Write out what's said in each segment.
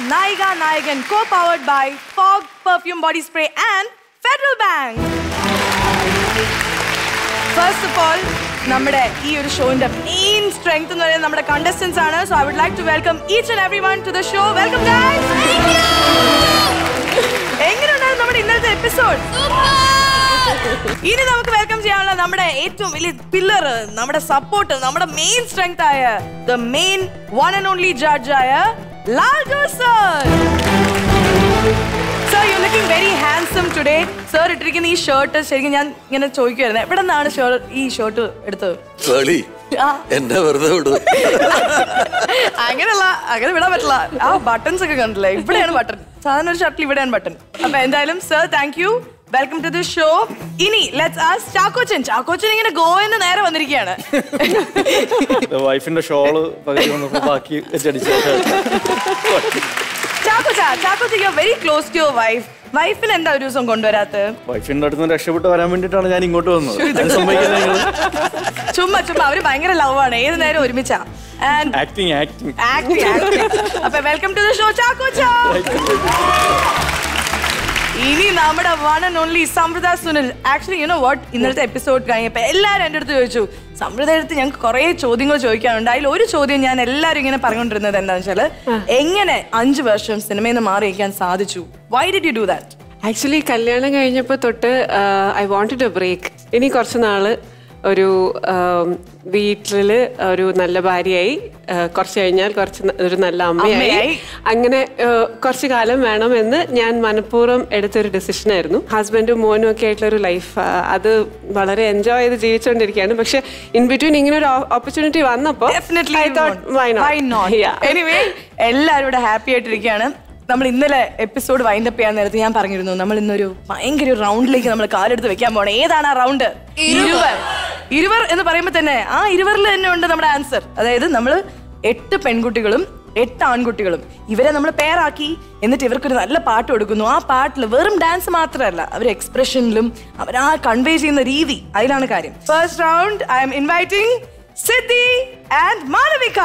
Naiga Nayagan, co-powered by Fog Perfume Body Spray and Federal Bank. First of all നമ്മുടെ ഈ ഒരു ഷോന്റെ main strength എന്ന് പറയുന്നത് നമ്മുടെ കണ്ടസ്റ്റൻസ് ആണ് so I would like to welcome each and every one to the show welcome എങ്ങനെയുണ്ടായിരുന്നു നമ്മുടെ ഇന്നത്തെ എപ്പിസോഡ് ഇനി നമുക്ക് വെൽക്കം ചെയ്യാനുള്ള നമ്മുടെ ഏറ്റവും വലിയ പില്ലർ നമ്മുടെ സപ്പോർട്ട് നമ്മുടെ മെയിൻ സ്ട്രെങ്ത് ആയ the main one and only judge ആയ Lal Jose sir sir you looking very handsome today sir ഇട്ടിരിക്കുന്ന ഈ ഷർട്ട് ശരിക്കും ഞാൻ ഇങ്ങനെ ചോദിക്കുമായിരുന്നു എവിടെ നിന്നാണ് ഈ ഷർട്ട് എടുത്തത് കളി ആ. എന്നെ വെറുതെ വിടും അങ്ങനെയല്ല അങ്ങനെ വിടാൻ പറ്റില്ല ആ ബട്ടൺസ് ഒക്കെ കണ്ടില്ലേ ഇവിടെയാണ് ബട്ടൺ സാധാരണ ഒരു ഷർട്ടിൽ ഇവിടെയാണ് ബട്ടൺ അപ്പൊ എന്തായാലും sir thank you welcome to the show ഇനി ലെറ്റ്സ് ആസ് ചാക്കോച്ചൻ ചാക്കോച്ചൻ ഇങ്ങനെ ഗോവന്ന് നേരെ വന്നിരിക്കുകയാണ് വൈഫിന്റെ ഷോള് പകുതി വന്നപ്പോ ബാക്കി വെച്ചടിച്ചു Chackocha Chackocha you very close to your wife വൈഫിന് എന്താ ഒരു ദിവസം കൊണ്ടുവരാത്തത് വൈഫിന്റെ അടുത്ത് നിന്ന് രക്ഷപ്പെട്ട് വരാൻ വേണ്ടിട്ടാണ് ഞാൻ ഇങ്ങോട്ട് വന്നത് അത് സംഭവിക്കുന്നത് നിങ്ങൾ ചുമ്മാ ചുമ്മാ അവര് ഭയങ്കര ലവ് ആണ് ഏത് നേരം ഒരുമിച്ചാ and acting acting acting acting അപ്പൊ welcome to the show Chackocha ഇനി നമ്മുടെ one and only Samriddha Sunil actually you know what ഇന്നലത്തെ എപ്പിസോഡ് കഴിഞ്ഞപ്പോ എല്ലാവരും എൻ്റെ അടുത്ത് ചോദിച്ചു സമൃദ്ധ അടുത്ത് ഞങ്ങൾക്ക് കുറേ ചോദ്യങ്ങൾ ചോദിക്കാനുണ്ട് അതിൽ ഒരു ചോദ്യം ഞാൻ എല്ലാവരും ഇങ്ങനെ പറഞ്ഞുകൊണ്ടിരുന്നത് എന്താണെന്ന് വെച്ചാൽ എങ്ങനെ അഞ്ച് വർഷം സിനിമയിൽ നിന്ന് മാറിയിരിക്കാൻ സാധിച്ചു why did you do that actually കല്യാണം കഴിഞ്ഞപ്പോൾ തൊട്ട് ഐ വാണ്ടഡ് എ ബ്രേക്ക് ഇനി കുറച്ച് നാള് ഒരു വീട്ടിൽ ഒരു നല്ല ഭാര്യയായി ആ, കുറച്ച് കഴിഞ്ഞാൽ കുറച്ച് ന- ഒരു നല്ല അമ്മയായി അമ്മയായി. അങ്ങനെ ആ, കുറച്ച് കാലം വേണമെന്ന് ഞാൻ മനഃപൂർവ്വം എടുത്തൊരു ഡിസിഷൻ ആയിരുന്നു ഹസ്ബൻഡും മോനും ഒക്കെ ആയിട്ടുള്ള ഒരു ലൈഫ് അത് വളരെ എൻജോയ് ചെയ്ത് ജീവിച്ചുകൊണ്ടിരിക്കുകയാണ് പക്ഷെ ഇൻ ബിറ്റ്വീൻ ഇങ്ങനെ ഒരു ഓപ്പർച്യൂണിറ്റി വന്നപ്പോൾ definitely I thought, why not? Yeah. Anyway എല്ലാവരും ഇവിടെ ഹാപ്പി ആയിട്ടിരിക്കുകയാണ് നമ്മൾ ഇന്നലെ എപ്പിസോഡ് വൈൻഡപ്പ് ചെയ്യാൻ നേരത്ത് ഞാൻ പറഞ്ഞിരുന്നു നമ്മൾ ഇന്നൊരു ഭയങ്കര ഒരു റൗണ്ടിലേക്ക് നമ്മൾ കാലെടുത്ത് വെക്കാൻ പോണേ ഏതാണ് ആ റൗണ്ട് ഇരുവർ ഇരുവർ എന്ന് പറയുമ്പോൾ തന്നെ ആ ഇരുവറിൽ തന്നെ ഉണ്ട് നമ്മുടെ ആൻസർ അതായത് നമ്മൾ എട്ട് പെൺകുട്ടികളും എട്ട് ആൺകുട്ടികളും ഇവരെ നമ്മൾ പെയറാക്കി എന്നിട്ട് ഇവർക്കൊരു നല്ല പാട്ട് കൊടുക്കുന്നു ആ പാട്ടിൽ വെറും ഡാൻസ് മാത്രമല്ല അവർ എക്സ്പ്രഷനിലും അവർ ആ കൺവേ ചെയ്യുന്ന രീതി അതിലാണ് കാര്യം first round I'm inviting Siddhi and Malavika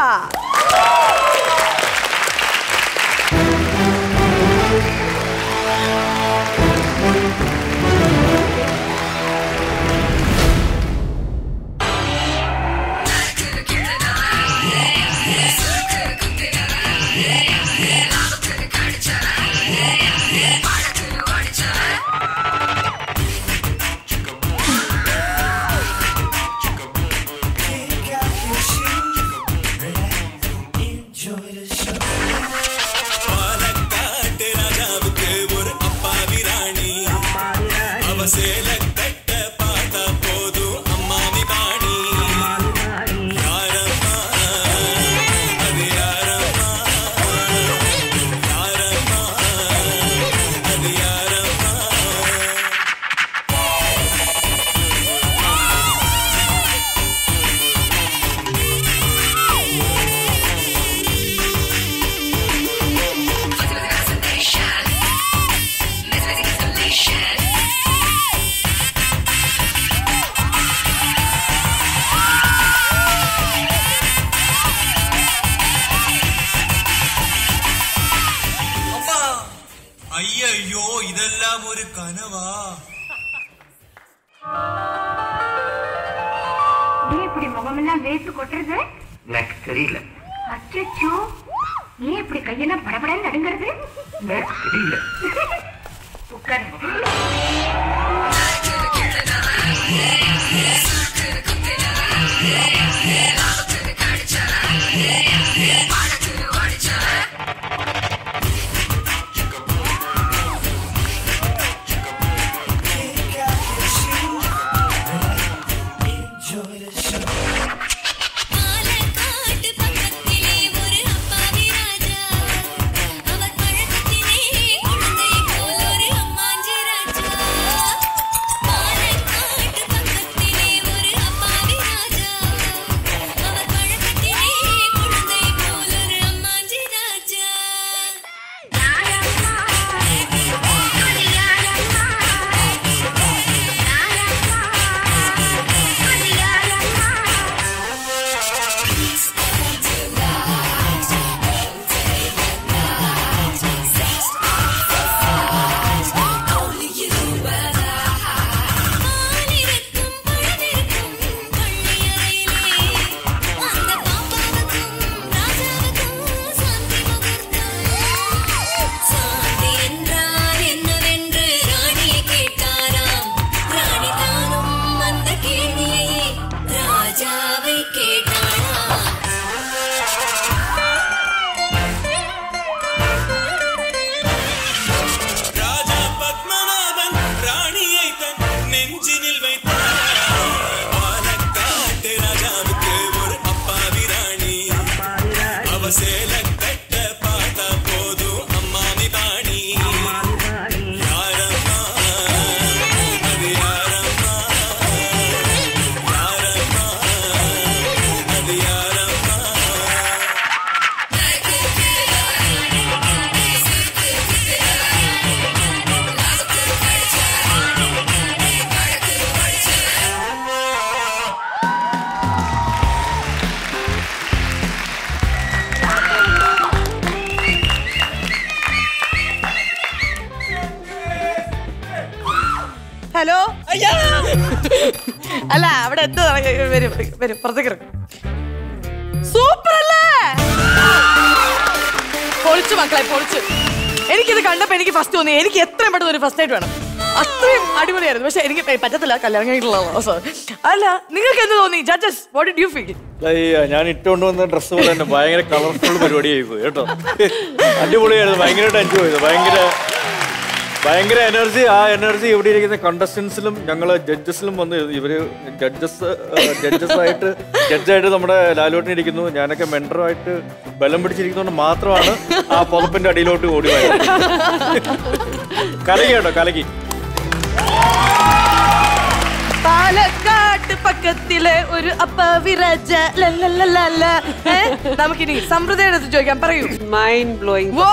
பாலக்காட்டு ராஜாவுக்கு ஒரு அப்பாவி ராணி அவ சேல கட்ட பார்த்தா போதும் அம்மாவி பாணி யாரம்மா அது யாரம்மா யாரம்மா அது யாரம்மா அம்மா ஐயையோ இதெல்லாம் ஒரு கனவா ஏன் இப்படி முகமெல்லாம் வேர்த்து கொட்டுறது எனக்கு தெரியல அச்சோ ஏன் இப்படி கையெல்லாம் படபடன்னு நடுங்கிறது எனக்கு தெரியல உட்காருங்க பாலக்காட்டு பக்கத்திலே ஒரு அப்பாவி ராஜா அவர் பழக்கத்திலே குழந்தை போல் ஒரு அம்மாஞ்சி ராஜா അല്ല അവിടെ എന്താ വരും വരും വരും പുറത്തേക്ക് ഇറങ്ങും സൂപ്പർ അല്ലേ പൊളിച്ചു മക്കളെ പൊളിച്ചു എനിക്കിത് കണ്ടപ്പോ എനിക്ക് ഫസ്റ്റ് തോന്നി എനിക്ക് എത്രയും പെട്ടെന്ന് ഒരു ഫസ്റ്റ് ആയിട്ട് വേണം അത്രയും അടിപൊളിയായിരുന്നു പക്ഷെ എനിക്ക് പ- പറ്റത്തില്ല കല്യാണം കഴിഞ്ഞിട്ടുള്ള അവസരം അല്ല നിങ്ങൾക്ക് എന്ത് തോന്നി judges what did you feel അയ്യ ഞാൻ ഇട്ടുകൊണ്ട് വന്ന ഡ്രസ്സ് പോലെ തന്നെ ഭയങ്കര കളർഫുൾ പരിപാടിയായി പോയി കേട്ടോ അടിപൊളിയായിരുന്നു ഭയങ്കരമായിട്ട് എൻജോയ് ചെയ്തു ഭയങ്കര ഭയങ്കര എനർജി ആ എനർജി ഇവിടെ ഇരിക്കുന്ന കണ്ടസ്റ്റൻസിലും ഞങ്ങൾ ജഡ്ജസിലും വന്ന് ഇവര് ജഡ്ജസ് ജഡ്ജസ് ആയിട്ട് ജഡ്ജായിട്ട് നമ്മുടെ ലാലോട്ടിന് ഇരിക്കുന്നു ഞാനൊക്കെ മെൻറ്ററുമായിട്ട് ബലം പിടിച്ചിരിക്കുന്നതുകൊണ്ട് മാത്രമാണ് ആ പുതപ്പിന്റെ അടിയിലോട്ട് ഓടി പോയത് കലകി കേട്ടോ കലകി പാലക്കാട്ട് പക്കത്തിലെ ഒരു അപ്പ വിരജ ലല്ലല്ലല്ല. ഏ? നമുക്കിനി സമൃദ്ധയുടെ അടുത്ത് ചോദിക്കാം പറയൂ മൈൻഡ് ബ്ലോയിങ് വോ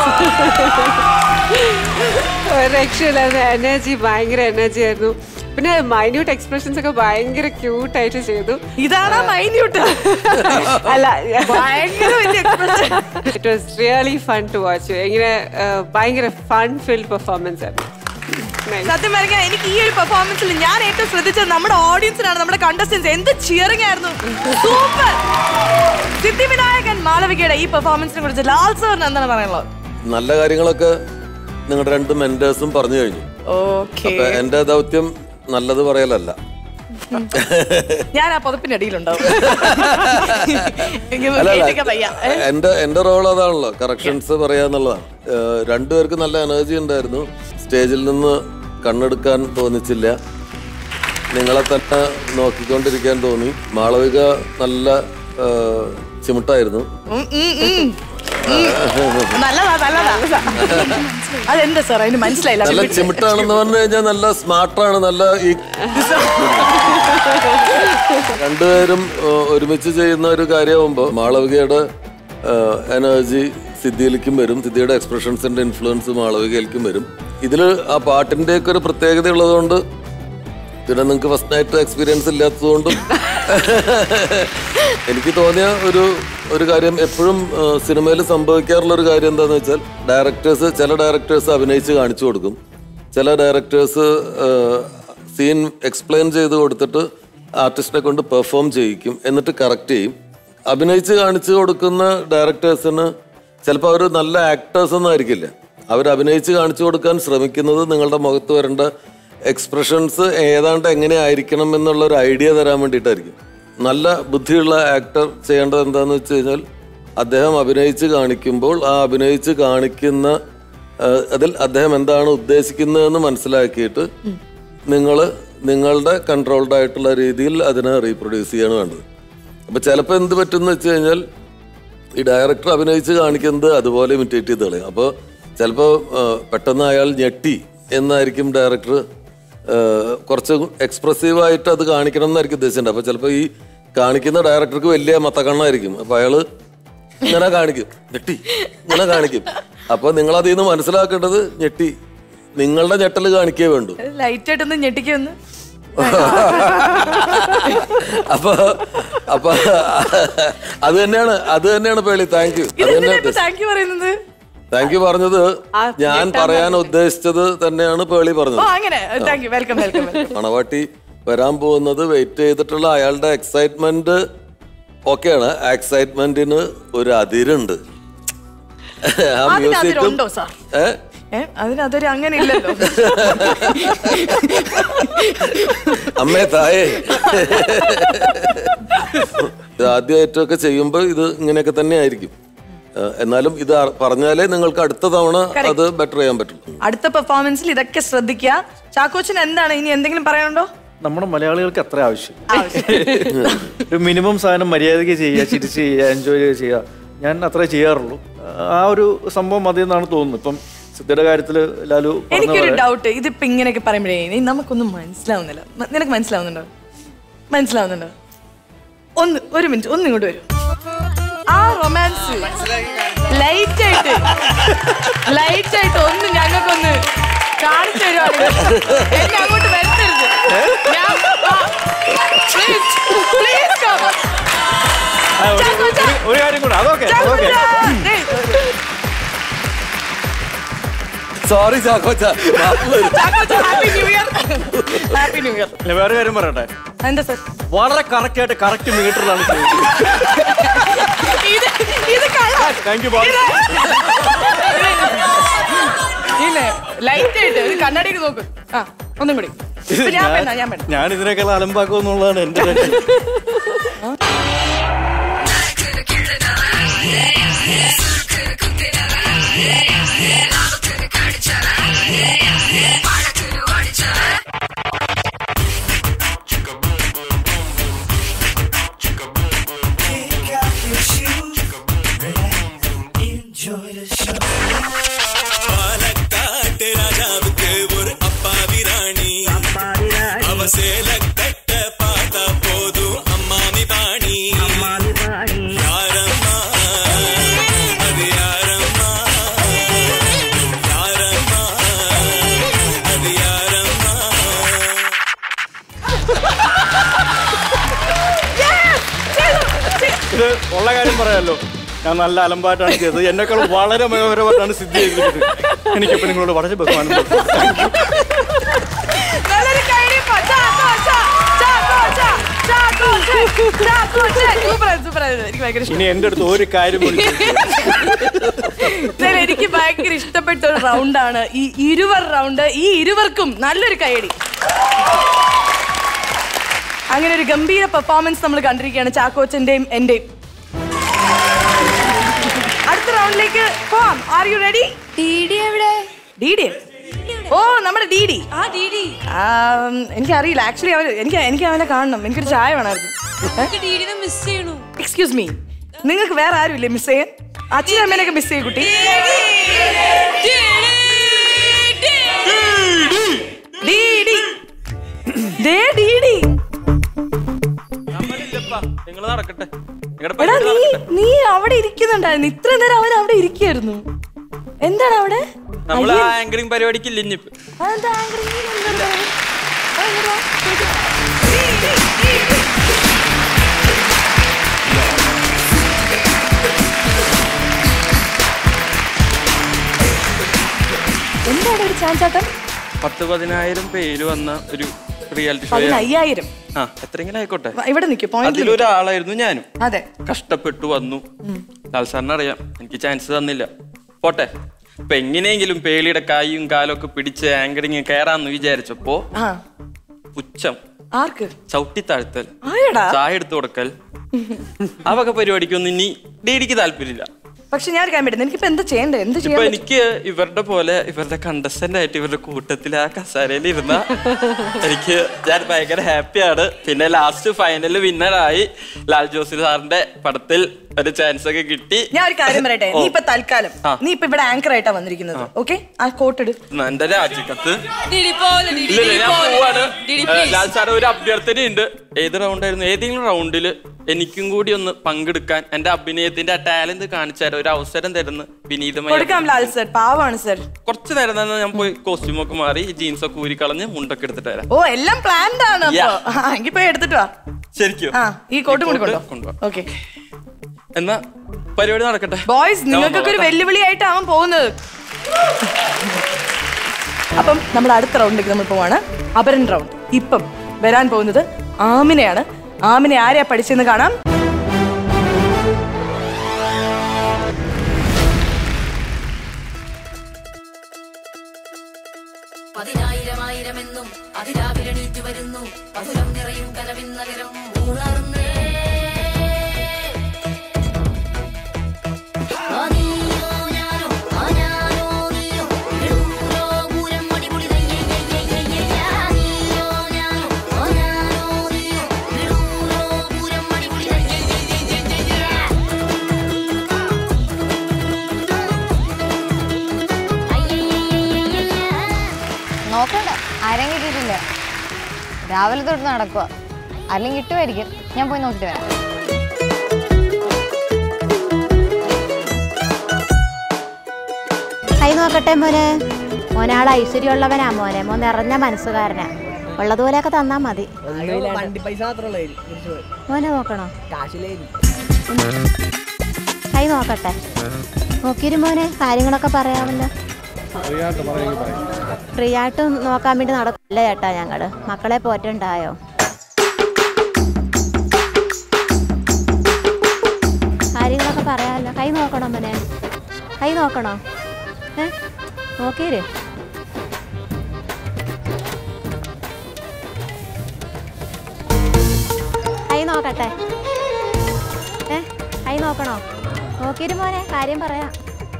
രക്ഷയില്ലായിരുന്നു എനർജി ഭയങ്കര എനർജി ആയിരുന്നു പിന്നെ മൈന്യൂട്ട് എക്സ്പ്രഷൻസ് ഒക്കെ ഭയങ്കര ക്യൂട്ട് ആയിട്ട് ചെയ്തു ഇതാണ് മൈന്യൂട്ട് അല്ല ഭയങ്കര വലിയ expression. It was really fun to watch ഇങ്ങനെ uh, ഭയങ്കര ഫൺ ഫിൽഡ് പെർഫോമൻസ് ആയിരുന്നു Nice. സത്യം പറഞ്ഞാൽ എനിക്ക് ഈ ഒരു പെർഫോമൻസിൽ ഞാൻ ഏറ്റവും ശ്രദ്ധിച്ചത് നമ്മുടെ ഓഡിയൻസിനാണ് നമ്മുടെ കണ്ടസ്റ്റൻസ് എന്ത് ചിയറിംഗ് ആയിരുന്നു സൂപ്പർ സിദ്ധിവിനായകൻ മാളവികയുടെ ഈ പെർഫോമൻസിനെ കുറിച്ച് ലാൽ സാറിന് എന്താണ് പറയാനുള്ളത് നല്ല കാര്യങ്ങളൊക്കെ നിങ്ങളുടെ രണ്ട് മെന്റേഴ്സും പറഞ്ഞു കഴിഞ്ഞു ഓക്കെ അപ്പൊ എന്റെ ദൗത്യം നല്ലത് പറയലല്ല ഞാൻ ആ പുതപ്പിന്റെ അടിയിലുണ്ടാവും എനിക്ക് അല്ല കേട്ടിരിക്കാൻ വയ്യ ഏ? എന്റെ എന്റെ റോൾ അതാണല്ലോ കറക്ഷൻസ് പറയാന്നുള്ളതാണ് ഏഹ് രണ്ടുപേർക്ക് നല്ല എനർജി ഉണ്ടായിരുന്നു സ്റ്റേജിൽ നിന്ന് കണ്ണെടുക്കാൻ തോന്നിച്ചില്ല നിങ്ങളെ തന്നെ നോക്കിക്കൊണ്ടിരിക്കാൻ തോന്നി മാളവിക നല്ല ഏഹ്, ചിമിട്ടായിരുന്നു ഉം, ഉം, ഉം. ഉം. നല്ലതാ നല്ലതാ അതെന്താ സാർ അതിന് മനസ്സിലായില്ല നല്ല ചിമിട്ടാണെന്ന് പറഞ്ഞു കഴിഞ്ഞാൽ നല്ല സ്മാർട്ടാണ് നല്ല ഈ രണ്ടുപേരും ഏഹ്, ഒരുമിച്ച് ചെയ്യുന്ന ഒരു കാര്യമാകുമ്പോൾ മാളവികയുടെ എനർജി സിദ്ധിയിലേക്കും വരും സിദ്ധിയുടെ എക്സ്പ്രഷൻസിന്റെ ഇൻഫ്ലുവൻസ് മാളവികയിലേക്കും വരും ഇതിൽ ആ പാട്ടിന്റെയൊക്കെ ഒരു പ്രത്യേകത ഉള്ളതുകൊണ്ട് പിന്നെ നിങ്ങൾക്ക് ഫസ്റ്റ് നൈറ്റ് എക്സ്പീരിയൻസ് ഇല്ലാത്തതുകൊണ്ടും എനിക്ക് തോന്നിയ ഒരു ഒരു കാര്യം എപ്പോഴും സിനിമയിൽ സംഭവിക്കാറുള്ള ഒരു കാര്യം എന്താന്ന് വെച്ചാൽ ഡയറക്ടേഴ്സ് ചില ഡയറക്ടേഴ്സ് അഭിനയിച്ച് കാണിച്ചു കൊടുക്കും ചില ഡയറക്ടേഴ്സ് സീൻ എക്സ്പ്ലെയിൻ ചെയ്ത് കൊടുത്തിട്ട് ആർട്ടിസ്റ്റിനെ കൊണ്ട് പെർഫോം ചെയ്യിക്കും എന്നിട്ട് കറക്റ്റ് ചെയ്യും അഭിനയിച്ച് കാണിച്ചു കൊടുക്കുന്ന ഡയറക്ടേഴ്സിന് ചിലപ്പോൾ അവർ നല്ല ആക്ടേഴ്സ് ഒന്നും ആയിരിക്കില്ല അവർ അഭിനയിച്ച് കാണിച്ചു കൊടുക്കാൻ ശ്രമിക്കുന്നത് നിങ്ങളുടെ മുഖത്ത് വരേണ്ട എക്സ്പ്രഷൻസ് ഏതാണ്ട് എങ്ങനെ ആയിരിക്കണം എന്നുള്ള ഒരു ഐഡിയ തരാൻ വേണ്ടിയിട്ടായിരിക്കും നല്ല ബുദ്ധിയുള്ള ആക്ടർ ചെയ്യേണ്ടത് എന്താന്ന് വെച്ച് കഴിഞ്ഞാൽ അദ്ദേഹം അഭിനയിച്ച് കാണിക്കുമ്പോൾ ആ അഭിനയിച്ച് കാണിക്കുന്ന ആ, അതിൽ അദ്ദേഹം എന്താണ് ഉദ്ദേശിക്കുന്നതെന്ന് മനസ്സിലാക്കിയിട്ട് നിങ്ങൾ നിങ്ങളുടെ കൺട്രോൾഡ് ആയിട്ടുള്ള രീതിയിൽ അതിനെ റീപ്രൊഡ്യൂസ് ചെയ്യാണ് വേണ്ടത് അപ്പൊ ചിലപ്പോൾ എന്ത് പറ്റുമെന്ന് വെച്ച് കഴിഞ്ഞാൽ ഈ ഡയറക്ടർ അഭിനയിച്ച് കാണിക്കുന്നത് അതുപോലെ ഇമിറ്റേറ്റ് ചെയ്ത് കളയും അപ്പോൾ ചിലപ്പോൾ പെട്ടെന്ന് അയാൾ ഞെട്ടി എന്നായിരിക്കും ഡയറക്ടർ കുറച്ച് എക്സ്പ്രസീവായിട്ട് അത് കാണിക്കണം എന്നായിരിക്കും ഉദ്ദേശിച്ചിട്ടുണ്ട് അപ്പോൾ ചിലപ്പോൾ ഈ കാണിക്കുന്ന ഡയറക്ടർക്ക് വലിയ മത്തക്കണ്ണായിരിക്കും അപ്പോൾ അയാള് ഇങ്ങനെ കാണിക്കും ഞെട്ടി ഇങ്ങനെ കാണിക്കും അപ്പോൾ നിങ്ങൾ അതിൽ നിന്ന് മനസ്സിലാക്കേണ്ടത് ഞെട്ടി നിങ്ങളുടെ ഞെട്ടൽ കാണിക്കേ വേണ്ടൂ ലൈറ്റ് ആയിട്ടൊന്ന് ഞെട്ടിക്കൊന്ന് അപ്പൊ അപ്പൊ അത് തന്നെയാണ് അത് തന്നെയാണ് പേളി താങ്ക് യു അത് ഇതെന്തിനാ തന്നെ ഇപ്പൊ താങ്ക് യു പറയുന്നത് താങ്ക് യു പറഞ്ഞത് ആ ഞാൻ പറയാൻ ഉദ്ദേശിച്ചത് തന്നെയാണ് പേളി ഓ പറഞ്ഞത് അങ്ങനെ താങ്ക് യു വെൽക്കം വെൽക്കം മണവാട്ടി വരാൻ പോകുന്നത് വെയിറ്റ് ചെയ്തിട്ടുള്ള അയാളുടെ എക്സൈറ്റ്മെന്റ് ഓക്കെയാണ് ആ എക്സൈറ്റ്മെന്റിന് ഒരു അതിരുണ്ട് ആ അതിന് മ്യൂസിക്കും അതിരുണ്ടോ സാർ ഏ ഏ അതിനതൊരു അങ്ങനെ ഇല്ലല്ലോ അമ്മേ തായേ ഇത് ആദ്യമായിട്ടൊക്കെ ചെയ്യുമ്പോൾ ഇത് ഇങ്ങനെയൊക്കെ തന്നെ ആയിരിക്കും ആ, എന്നാലും ഇത് അ- പറഞ്ഞാലേ നിങ്ങൾക്ക് അടുത്ത തവണ അത് ബെറ്റർ ചെയ്യാൻ പറ്റുള്ളൂ അടുത്ത പെർഫോമൻസിൽ ഇതൊക്കെ ശ്രദ്ധിക്കുക ചാക്കോച്ചൻ എന്താണ് ഇനി എന്തെങ്കിലും പറയാനുണ്ടോ നമ്മുടെ മലയാളികൾക്ക് അത്ര ആവശ്യം ഒരു മിനിമം സാധനം മര്യാദയ്ക്ക് ചെയ്യുക ചിരിച്ച് ചെയ്യുക എൻജോയ് ചെയ്യുക ഞാൻ അത്രേ ചെയ്യാറുള്ളൂ ആ ഒരു സംഭവം മതി എന്നാണ് തോന്നുന്നത് ഇപ്പം സിദ്ധിയുടെ കാര്യത്തിൽ ലാലു പറഞ്ഞ എനിക്കൊരു പോലെ ഡൗട്ട് ഇതിപ്പോ ഇങ്ങനെയൊക്കെ പറയുമ്പോഴേ ഇനി നമുക്കൊന്നും മനസ്സിലാവുന്നില്ല മ- നിനക്ക് മനസ്സിലാവുന്നുണ്ടോ മനസ്സിലാവുന്നുണ്ടോ ഒന്ന് ഒരു മിനിറ്റ് ഒന്ന് ഇങ്ങോട്ട് വരും ആ റൊമാൻസ് ലൈറ്റ് ആയിട്ട് ലൈറ്റ് ആയിട്ട് ഒന്ന് ഞങ്ങൾക്കൊന്ന് കാണിച്ചു തരുവാണെങ്കിൽ എന്നെ അങ്ങോട്ട് വരുത്തരുത് ഞാൻ പ്ലീസ് പ്ലീസ് ആ, ഒരു- ഒരു- ഒരു കാര്യം കൂടെ അതൊക്കെ അതൊക്കെ sorry Chackocha happy new year happy new year അല്ല, വേറെ കാര്യം പറയട്ടെ എന്താ സർ വളരെ കറക്റ്റ് ആയിട്ട് കറക്റ്റ് മീറ്ററിലാണ് ഇത് ഇത് കള്ളം താങ്ക് യു ബോയ് ഇല്ലേ ലൈറ്റ് ആയിട്ട് ഒരു കണ്ണാടിക്ക് നോക്ക് ആ ഒന്നും കൂടി ഇപ്പൊ ഞാൻ വേണ്ട ഞാൻ വേണ്ട ഞാൻ ഇതിനേക്കാൾ അലമ്പാക്കും എന്നുള്ളതാണ് എന്റെ ലക്ഷ്യം பாலக்காட்டு ராஜாவுக்கு ஒரு அப்பாவி ராணி அவ சேல கட்ட பார்த்தா போதும் அம்மாமி பாணி யாரம்மா அது யாரம்மா யாரம்மா அது யாரம்மா ഇത് ഉള്ള കാര്യം പറയാമല്ലോ ഞാൻ നല്ല അലമ്പായിട്ടാണ് ചെയ്തത് എന്നെക്കാൾ വളരെ മനോഹരമായിട്ടാണ് സിദ്ധി ചെയ്തിരിക്കുന്നത് എനിക്കിപ്പോ നിങ്ങളോട് വളരെ ബഹുമാനം നല്ലൊരു കൈയടി ഇപ്പൊ. ചാക്കോ, ചാ, ചാക്കോ, ചാ, ചാക്കോ, ചേ, ചാക്കോ, ചേ. സൂപ്പർ ആയിരുന്നു, സൂപ്പർ ആയിരുന്നു. എനിക്ക് ഭയങ്കര ഇഷ്ടം ഇനി എന്റെ അടുത്ത് ഒരു കാര്യം പോലും ചോദിക്കരുത്. എന്തായാലും എനിക്ക് ഭയങ്കര ഇഷ്ടപ്പെട്ട ഒരു റൗണ്ടാണ് ഈ ഇരുവർ റൗണ്ട് ഈ ഇരുവർക്കും നല്ലൊരു കൈയടി അങ്ങനെ ഒരു ഗംഭീര പെർഫോമൻസ് നമ്മൾ കണ്ടിരിക്കുകയാണ് ചാക്കോച്ചന്റെയും എന്റെയും അടുത്ത റൗണ്ടിലേക്ക് പോവാം ആർ യു റെഡി ഡിഡി എവിടെ ഡി ഡി ഓ നമ്മുടെ ഡി ഡി ആ ഡിഡി എനിക്കറിയില്ല ആക്ച്വലി അവൻ എനിക്ക് എനിക്ക് അവനെ കാണണം എനിക്കൊരു ചായ വേണമായിരുന്നു എനിക്ക് ഡിഡിനെ മിസ് ചെയ്യണു എക്സ്ക്യൂസ് മീ നിങ്ങൾക്ക് വേറെ ആരും ഇല്ലേ മിസ് ചെയ്യാൻ അച്ഛനും അമ്മേനൊക്കെ മിസ് ചെയ്യും കുട്ടി ഡി ഡി ദേ ഡി ഡി നിങ്ങൾ നടക്കട്ടെ നിങ്ങളുടെ എടാ പരിപാടി നീ നടക്കട്ടെ. നീ അവിടെ ഇരിക്കുന്നുണ്ടായിരുന്നു ഇത്ര നേരം അവൻ അവിടെ ഇരിക്കായിരുന്നു എന്താണ് അവിടെ നമ്മള് അയ്യേ. ആങ്കറിംഗ് പരിപാടിക്ക് ഇല്ല ഇനിയിപ്പ് അതെന്താ ആങ്കറിങ് എന്താ? അതെന്താ? എന്താണ് ഒരു ചാഞ്ചാട്ടം പത്ത് പതിനായിരം പേര് വന്ന ഒരു റിയാലിറ്റി ഷോ പതിനയ്യായിരം ആ എത്രയെങ്കിലും ആയിക്കോട്ടെ വ- ഇവിടെ നിൽക്കും പോയിന്റ് അതിലൊരാളായിരുന്നു ഞാനും അതെ കഷ്ടപ്പെട്ടു വന്നു ലാൽ സാറിന് അറിയാം എനിക്ക് ചാൻസ് തന്നില്ല പോട്ടെ ഇപ്പൊ എങ്ങനെയെങ്കിലും പേളിയുടെ കായും കാലും ഒക്കെ പിടിച്ച് ആങ്കറിങ് കയറാന്ന് വിചാരിച്ചപ്പോ ആ പുച്ഛം ആർക്ക് ചവിട്ടിത്താഴ്ത്തൽ ആയടാ ചായ എടുത്തു കൊടുക്കൽ ആ വക പരിപാടിക്കൊന്നും ഇനി ഡേഡിക്ക് താല്പര്യമില്ല പക്ഷെ ഞാൻ ഒരു കാര്യം പറ്റും എനിക്കിപ്പോ എന്താ ചെയ്യണ്ടേ എന്ത് ഇപ്പൊ ചെയ്യാൻ പറ്റും? എനിക്ക് ഇവരുടെ പോലെ ഇവരുടെ കണ്ടസ്റ്റന്റ് ആയിട്ട് ഇവരുടെ കൂട്ടത്തിൽ ആ കസാരയിൽ ഇരുന്ന എനിക്ക് ഞാൻ ഭയങ്കര ഹാപ്പിയാണ് പിന്നെ ലാസ്റ്റ് ഫൈനൽ വിന്നറായി ലാൽ ജോസി സാറിന്റെ പടത്തിൽ ഒരു ചാൻസ് ഒക്കെ കിട്ടി ഞാൻ ഒരു കാര്യം പറയട്ടെ ഓ. നീ ഇപ്പൊ തൽക്കാലം ആ. നീ ഇപ്പൊ ഇവിടെ ആങ്കർ ആയിട്ടാ വന്നിരിക്കുന്നത് ഓക്കെ ആ കോട്ട് ഇട് എന്റെ രാജിക്കത്ത് ഡിഡി പോലെ ഡിഡി ഇല്ല ഇല്ല, ഡിഡി ഞാൻ പോലെ പോവാണ് ഡിഡി ഏ, പ്ലീസ് ലാൽ സാർ ഒരു അഭ്യർത്ഥനയുണ്ട് ഏത് റൗണ്ടായിരുന്നു ഏതെങ്കിലും റൗണ്ടിൽ എനിക്കും കൂടി ഒന്ന് പങ്കെടുക്കാൻ എന്റെ അഭിനയത്തിന്റെ ആ ടാലന്റ് കാണിച്ചാൽ ഒരു അവസരം തരുന്ന വിനീതമായി കൊടുക്കാം ലാൽ സർ പാവാണ് സർ കുറച്ച് നേരം തന്നെ ഞാൻ പോയി കോസ്റ്റ്യൂം ഒക്കെ മാറി ജീൻസ് ഒക്കെ ഊരി കളഞ്ഞ് മുണ്ടൊക്കെ എടുത്തിട്ട് വരാം ഓ എല്ലാം പ്ലാൻഡ് ആണ് അപ്പൊ Yeah. ആ, എങ്കി പോയി എടുത്തിട്ട് വാ ശരിക്കും ആ ഈ കോട്ടും കൂടി കൊണ്ടോ കൊണ്ടുപോവാം ഓക്കെ എന്നാ പരിപാടി നടക്കട്ടെ ബോയ്സ് ഞാൻ നിങ്ങൾക്കൊക്കെ ഒരു വന്നോളാം. വെല്ലുവിളിയായിട്ടാവും പോകുന്നത് അപ്പം നമ്മൾ അടുത്ത റൗണ്ടിലേക്ക് നമ്മൾ പോവാണ് അപരൻ റൗണ്ട് ഇപ്പം വരാൻ പോകുന്നത് ആമിനെയാണ് ആമിനെ ആരെയാ പഠിച്ചെന്ന് കാണാം പതിനായിരം ആയിരമെന്നും അതിരാവിലെണീറ്റ് വരുന്നു മധുരം നിറയും കനവിൻ നഗരം മൂളാറുന്നേ ആ നീയോ ഞാനോ, ആ ഞാനോ നീയോ, വിടൂരോ പൂരം അടിപൊളി ദയ്യേ, യ്യേ, യ്യേ, യ്യേ, യ്യേ. ആ നീയോ ഞാനോ, ആ ഞാനോ നീയോ, വിടൂരോ പൂരം അടിപൊളി ദയ്യേ, യ്യേ, യ്യേ, യ്യേ, യ്യേ, യ്യേ. നോക്കണ്ട ആരെയും കിട്ടിയിട്ടില്ല രാവിലെ തൊട്ട് നടക്കുക അല്ലെങ്കിൽ കിട്ടുമായിരിക്കും ഞാൻ പോയി നോക്കിട്ട് വരാം കൈ നോക്കട്ടെ മോനെ മോനാൾ ഐശ്വര്യമുള്ളവനാ മോനെ മോൻ നിറഞ്ഞ മനസ്സുകാരനാ ഉള്ളതുപോലെയൊക്കെ തന്നാ മതി വണ്ടി പൈസ മാത്രമേ മോനെ നോക്കണോ കൈ നോക്കട്ടെ നോക്കിയൊരു മോനെ കാര്യങ്ങളൊക്കെ പറയാമല്ലോ ഫ്രീ ആയിട്ട് നോക്കാൻ വേണ്ടി നടക്കില്ല ചേട്ടാ ഞങ്ങള് മക്കളെ പോറ്റുണ്ടായോ കാര്യങ്ങളൊക്കെ പറയാമല്ലോ കൈ നോക്കണോ മോനെ കൈ നോക്കണോ ഏ നോക്കിയിര് കൈ നോക്കട്ടെ ഏ കൈ നോക്കണോ നോക്കിയിര് മോനെ കാര്യം പറയാം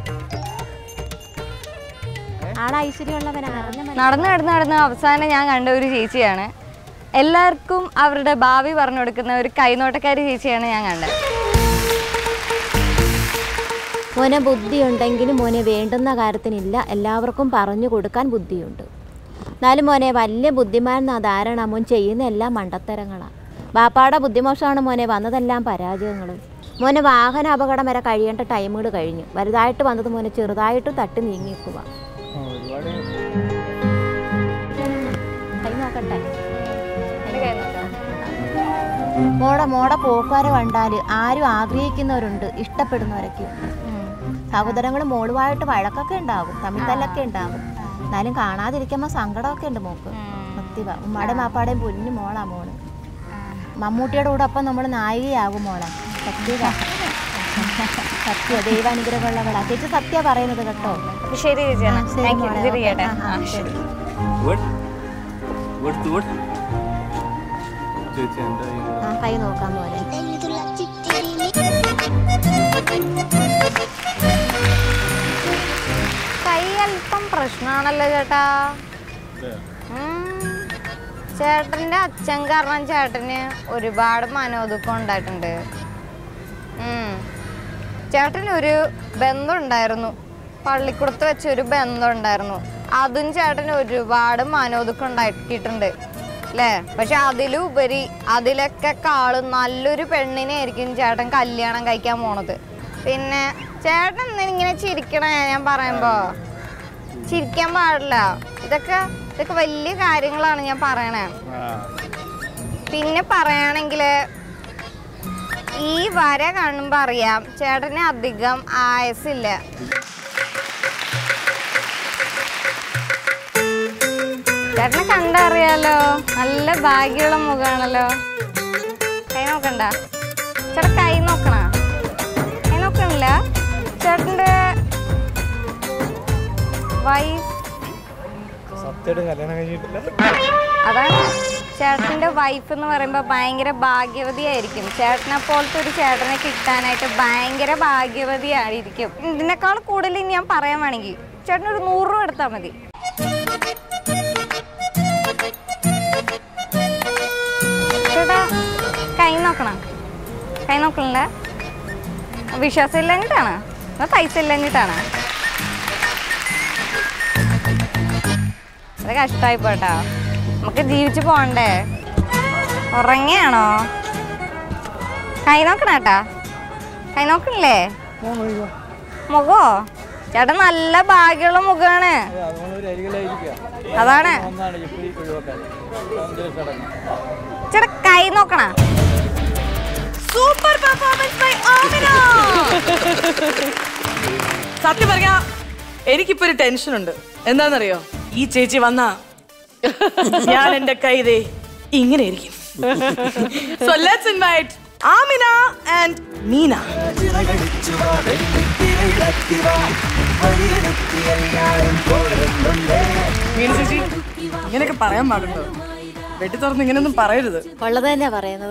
ആളെ ഐശ്വര്യമുള്ളവനാ അറിഞ്ഞ മനുഷ്യനാ. നടന്ന് നടന്ന് നടന്ന് അവസാനം ഞാൻ കണ്ട ഒരു ചേച്ചിയാണ് എല്ലാവർക്കും അവരുടെ ഭാവി പറഞ്ഞു കൊടുക്കുന്ന ഒരു കൈനോട്ടക്കാരി ചേച്ചിയാണ് ഞാൻ കണ്ടത് മോനെ ബുദ്ധിയുണ്ടെങ്കിലും മോനെ വേണ്ടുന്ന കാര്യത്തിനില്ല എല്ലാവർക്കും പറഞ്ഞു കൊടുക്കാൻ ബുദ്ധിയുണ്ട് എന്നാലും മോനെ വലിയ ബുദ്ധിമാൻ ധാരണ മോൻ ചെയ്യുന്ന എല്ലാം മണ്ടത്തരങ്ങളാണ് ബാപ്പാടെ ബുദ്ധിമോശമാണ് മോനെ വന്നതെല്ലാം പരാജയങ്ങൾ മോനെ വാഹന അപകടം വരെ കഴിയേണ്ട ടൈമുകൾ കഴിഞ്ഞു വലുതായിട്ട് വന്നത് മോനെ ചെറുതായിട്ട് തട്ടി നീങ്ങിക്കുക കൈ നോക്കട്ടെ മോടെ മോടെ പോക്കാരെ കണ്ടാൽ ആരും ആഗ്രഹിക്കുന്നവരുണ്ട് ഇഷ്ടപ്പെടുന്നവരൊക്കെ ഉണ്ട് സഹോദരങ്ങൾ മോളുമായിട്ട് വഴക്കൊക്കെ ഉണ്ടാകും തമ്മിൽ തല്ലൊക്കെ ഉണ്ടാകും എന്നാലും കാണാതിരിക്കുമ്പോൾ സങ്കടമൊക്കെ ഉണ്ട് മോക്ക് സത്യവ ഉമ്മയുടെ മാപ്പാടെയും പൊന്നു മോളാ മോള് മമ്മൂട്ടിയുടെ കൂടെ ഒപ്പം നമ്മൾ നായികയാകും മോളെ സത്യവ സത്യ ദൈവാനുഗ്രഹമുള്ളവളാ ചേച്ചി സത്യ പറയുന്നത് കേട്ടോ ശരി ചേച്ചി ആ, ശരി താങ്ക് യു മോളെ, ഇത് ഓക്കേ. ചെയ്യട്ടെ ആ, ആ, ശരി ആ കൈ നോക്കാൻ പോലെ കൈ അല്പം പ്രശ്നമാണല്ലോ ചേട്ടാ ഉം. ചേട്ടന്റെ അച്ഛൻ കാരണം ചേട്ടന് ഒരുപാട് മനോദുഃഖം ഉണ്ടായിട്ടുണ്ട് ഉം. ചേട്ടന് ഒരു ബന്ധം ഉണ്ടായിരുന്നു പള്ളിക്കുടത്ത് വെച്ച ഒരു ബന്ധം ഉണ്ടായിരുന്നു അതും ചേട്ടന് ഒരുപാട് മനോദുഃഖം ഉണ്ടാക്കിയിട്ടുണ്ട് അല്ലേ പക്ഷെ അതിലുപരി അതിലൊക്കെ കാള് നല്ലൊരു പെണ്ണിനെ ആയിരിക്കും ചേട്ടൻ കല്യാണം കഴിക്കാൻ പോണത് പിന്നെ ചേട്ടൻ എന്തിനാ ഇങ്ങനെ ചിരിക്കണേ ഞാൻ പറയുമ്പോ ചിരിക്കാൻ പാടില്ല ഇതൊക്കെ ഇതൊക്കെ വലിയ കാര്യങ്ങളാണ് ഞാൻ പറയണേ പിന്നെ പറയുകയാണെങ്കിൽ ഈ വര കാണുമ്പോൾ അറിയാം ചേട്ടന് അധികം ആയസില്ല ചേട്ടനെ കണ്ടറിയാലോ നല്ല ഭാഗ്യമുള്ള മുഖമാണല്ലോ കൈ നോക്കണ്ട ചേട്ടാ കൈ നോക്കണ കൈ നോക്കണില്ല ചേട്ടൻ്റെ വൈഫ് സത്യമായിട്ട് കല്യാണം കഴിഞ്ഞിട്ടില്ല അതാണ് ചേട്ടൻ്റെ വൈഫ് എന്ന് പറയുമ്പോൾ ഭയങ്കര ഭാഗ്യവതിയായിരിക്കും ചേട്ടനെ പോലത്തെ ഒരു ചേട്ടനെ കിട്ടാനായിട്ട് ഭയങ്കര ഭാഗ്യവതിയായിരിക്കും ഇതിനേക്കാൾ കൂടുതൽ ഇനി ഞാൻ പറയാൻ വേണമെങ്കിൽ ചേട്ടൻ ഒരു നൂറ് രൂപ എടുത്താൽ മതി ചേട്ടാ കൈ നോക്കണം കൈ നോക്കണില്ല വിശ്വാസം ഇല്ലങ്ങിട്ടാണ് അതോ പൈസ ഇല്ലങ്ങിട്ടാണ് അത് കഷ്ടമായി പോട്ടാ നമുക്ക് ജീവിച്ചു പോണ്ടേ ഉറങ്ങിയാണോ കൈ നോക്കണേട്ടാ കൈ നോക്കണില്ലേ മുഖോ ചേട്ടൻ നല്ല ഭാഗ്യമുള്ള മുഖമാണ് അതാണ് ചേട്ടാ കൈ നോക്കണ സൂപ്പർ പെർഫോമൻസ് ബൈ ആമിന സത്യം പറഞ്ഞ എനിക്കിപ്പോ ഒരു ടെൻഷൻ ഉണ്ട് എന്താണെന്നറിയോ ഈ ചേച്ചി വന്ന ഞാൻ എന്റെ കൈതേ ഇങ്ങനെ ഇരിക്കും so let's invite Amina and Meena Meena ചേച്ചി ഇങ്ങനെയൊക്കെ പറയാൻ പാടുണ്ടോ വെട്ടി തുറന്ന് ഇങ്ങനെയൊന്നും പറയരുത് ഉള്ളത് തന്നെയാ പറയുന്നത്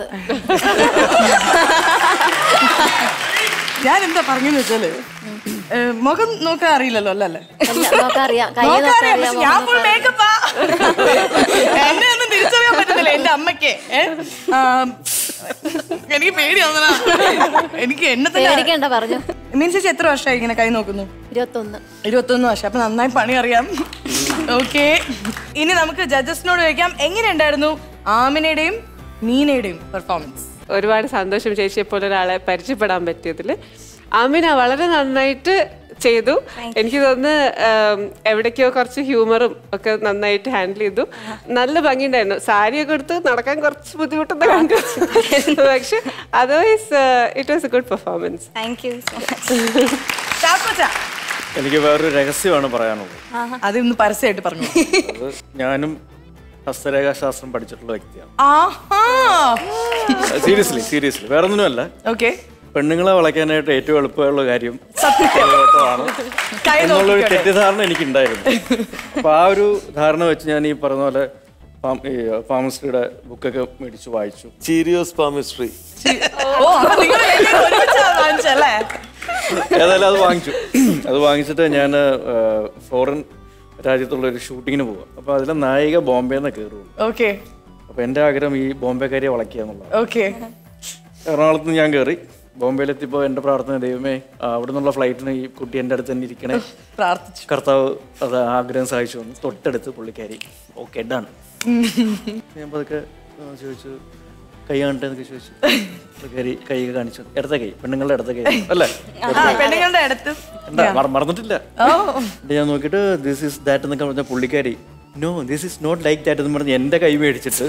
ഞാൻ എന്താ പറഞ്ഞെന്ന് വെച്ചാല് ഏ, മുഖം നോക്കാൻ അറിയില്ലല്ലോ അല്ലല്ലേ അല്ല, നോക്കാറിയാം. കൈ നോക്കാൻ അറിയാം, നോക്കാറിയാം, പക്ഷെ ഞാൻ മുഖം ഫുൾ മേക്കപ്പാ എന്നെ ഒന്നും തിരിച്ചറിയാൻ പറ്റുന്നില്ല എന്റെ അമ്മയ്ക്ക് ഏ? ആ, എനിക്ക് പേടിയാവുന്നതാ എനിക്ക് എന്നെ തന്നെ പേടിക്കണ്ട പറഞ്ഞു മീൻ ചേച്ചി എത്ര വർഷമായി ഇങ്ങനെ കൈ നോക്കുന്നു ഇരുപത്തൊന്ന് ഇരുപത്തൊന്ന് വർഷം അപ്പൊ നന്നായി പണി അറിയാം ഓക്കെ ഇനി നമുക്ക് ജഡ്ജസിനോട് ചോദിക്കാം എങ്ങനെയുണ്ടായിരുന്നു ആമിനയുടെയും മീനയുടെയും പെർഫോമൻസ് ഒരുപാട് സന്തോഷം ചേച്ചിയെ പോലെ ഒരാളെ പരിചയപ്പെടാൻ പറ്റിയതിൽ ആമിന വളരെ നന്നായിട്ട് ചെയ്തു എനിക്ക് തോന്നുന്നു ഉം, എവിടേക്കോ കുറച്ച് ഹ്യൂമറും ഒക്കെ നന്നായിട്ട് ഹാൻഡിൽ ചെയ്തു നല്ല ഭംഗിയുണ്ടായിരുന്നു സാരിയൊക്കെ എടുത്ത് നടക്കാൻ കുറച്ച് ബുദ്ധിമുട്ടെന്ന് കണ്ടു പക്ഷെ otherwise it was a good performance thank you so ചാക്കോച്ച എനിക്ക് വേറൊരു രഹസ്യമാണ് പറയാനുള്ളത് അതൊന്ന് പരസ്യമായിട്ട് പറഞ്ഞു അത് ഞാനും ഹസ്തരേഖാ ശാസ്ത്രം പഠിച്ചിട്ടുള്ള വ്യക്തിയാണ് ആഹാ സീരിയസ്ലി സീരിയസ്ലി വേറെ ഒന്നുമല്ല ഓക്കെ പെണ്ണുങ്ങളെ വളയ്ക്കാനായിട്ട് ഏറ്റവും എളുപ്പമുള്ള കാര്യം സത്യം ആണ് കൈ എന്നുള്ളൊരു നോക്കിക്കോട്ടെ. തെറ്റിദ്ധാരണ എനിക്കുണ്ടായിരുന്നു അപ്പൊ ആ ഒരു ധാരണ വെച്ച് ഞാൻ ഈ പറഞ്ഞ പോലെ ഫാം- ഈ ഫാമസിയുടെ ബുക്കൊക്കെ മേടിച്ചു വായിച്ചു ചീരിയോസ് പാമിസ്ട്രി ഓ അപ്പൊ നിങ്ങൾ രണ്ടുപേരും ഒരുമിച്ചാ വാങ്ങിച്ചല്ലേ ഏതായാലും അത് വാങ്ങിച്ചു അത് വാങ്ങിച്ചിട്ട് ഞാൻ ഫോറിൻ രാജ്യത്തുള്ള ഒരു ഷൂട്ടിങ്ങിന് പോവാം അപ്പൊ അതിലെ നായിക ബോംബെന്ന് കയറുള്ളൂ ഓക്കെ അപ്പൊ എന്റെ ആഗ്രഹം ഈ ബോംബെക്കാരിയെ വളയ്ക്കുക എന്നുള്ളത് ഓക്കെ എറണാകുളത്ത് നിന്ന് ഞാൻ കയറി ബോംബെയിലെത്തിയപ്പോൾ എൻ്റെ പ്രാർത്ഥന ദൈവമേ ആ, അവിടെ നിന്നുള്ള ഫ്ലൈറ്റിന് ഈ കുട്ടി എൻ്റെ അടുത്ത് തന്നെ ഇരിക്കണേ പ്രാർത്ഥിച്ചു കർത്താവ് അത് ആഗ്രഹം സഹായിച്ചു വന്നു തൊട്ടടുത്ത് പുള്ളിക്കാരി ഓക്കെ ഡാണ് ഞാൻ പതുക്കെ ആ, ചോദിച്ചു കൈ കാണട്ടെ എന്നൊക്കെ ചോദിച്ചു പുള്ളിക്കാരി കൈ കാണിച്ചു ഇടത്ത കൈ പെണ്ണുങ്ങളുടെ ഇടത്ത കൈ അല്ലേ ആ പെണ്ണുങ്ങളുടെ അടുത്ത് എന്താ മറ- മറന്നിട്ടില്ല ഓ എന്നിട്ട് ഞാൻ നോക്കിയിട്ട് ദിസ് ഇസ് ദാറ്റ് എന്നൊക്കെ പറഞ്ഞ പുള്ളിക്കാരി no this is not like that എന്ന് പറഞ്ഞ് എൻ്റെ കൈ മേടിച്ചിട്ട്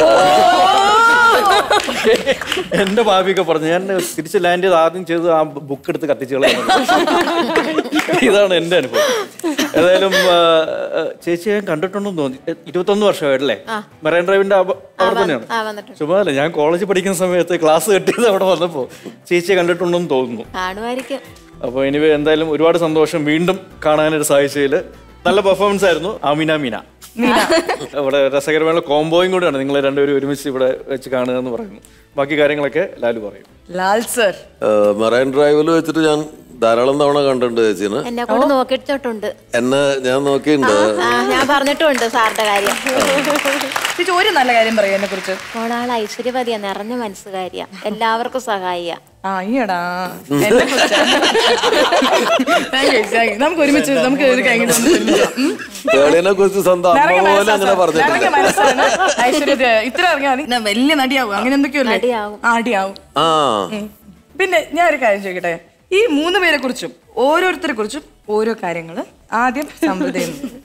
എന്റെ ഭാവിയൊക്കെ പറഞ്ഞു ഞാൻ തിരിച്ച് ലാൻഡ് ചെയ്ത് ആദ്യം ചെയ്ത് ആ ബുക്ക് എടുത്ത് കത്തിച്ച് കളയുന്നത് ഇതാണ് എന്റെ അനുഭവം ഏതായാലും ആ, ആ, ചേച്ചി ഞാൻ കണ്ടിട്ടുണ്ടെന്ന് തോന്നി എ, ഇരുപത്തൊന്ന് വർഷമായിട്ടല്ലേ മറൈൻ ഡ്രൈവിന്റെ അവ- അവിടെ തന്നെയാണ് ആ വന്നിട്ടുണ്ട് ചുമ്മാ അല്ല ഞാൻ കോളേജ് പഠിക്കുന്ന സമയത്ത് ക്ലാസ് കെട്ടിയത് അവിടെ വന്നപ്പോ ചേച്ചിയെ കണ്ടിട്ടുണ്ടെന്ന് തോന്നുന്നു കാണുമായിരിക്കും അപ്പോൾ എനിവേ എന്തായാലും ഒരുപാട് സന്തോഷം വീണ്ടും കാണാനൊരു സാധിച്ചതിൽ നല്ല പെർഫോമൻസ് ആയിരുന്നു ആമിന മീന ഇവിടെ രസകരമായ കോംബോയും കൂടെയാണ് നിങ്ങൾ രണ്ടുപേരും ഒരുമിച്ച് ഇവിടെ വെച്ച് കാണുക എന്ന് പറയുന്നു ബാക്കി കാര്യങ്ങളൊക്കെ ലാലു പറയും ലാൽ സർ മറൈൻ ഡ്രൈവിൽ വെച്ചിട്ട് ഞാൻ ധാരാളം തവണ കണ്ടിട്ടുണ്ട് ചേച്ചീനെ എന്നെ കൊണ്ട് നോക്കിയിട്ടുണ്ട് എന്നെ ഞാൻ നോക്കിയിട്ടുണ്ട് ആ ഞാൻ പറഞ്ഞിട്ടുണ്ട് സാറിന്റെ കാര്യം ചേച്ചി ഒരു നല്ല കാര്യം പറയൂ എന്നെ കുറിച്ച് മോളാൾ ഐശ്വര്യവതിയാ നിറഞ്ഞ മനസ്സുകാരിയാ എല്ലാവർക്കും സഹായിയാ ആ ഈയടാ എന്നെ കുറിച്ച് Thank you, thank you. നമുക്ക് ഒരുമിച്ച് നമുക്ക് ഇത് കഴിഞ്ഞിട്ട് ഒന്ന് ഒരുമിച്ച് ഉം. കേളിനെ കുറിച്ച് സ്വന്തം അമ്മ നിറഞ്ഞ പോലെ മനസ്സാ അങ്ങനെ sir. നിറഞ്ഞ പറഞ്ഞിട്ടില്ല മനസ്സാണ് ഐശ്വര്യ ഇത്ര ഇറങ്ങിയാൽ മതി. ഞാൻ വലിയ നടിയാവും അങ്ങനെ എന്തൊക്കെയല്ലേ നടിയാവും. ആ, നടിയാവും ആ ഉം. പിന്നെ ഞാൻ ഒരു കാര്യം ചോദിക്കട്ടെ ഈ മൂന്ന് പേരെ കുറിച്ചും ഓരോരുത്തരെ കുറിച്ചും ഓരോ കാര്യങ്ങൾ ആദ്യം സമൃദ്ധയിൽ നിന്ന്.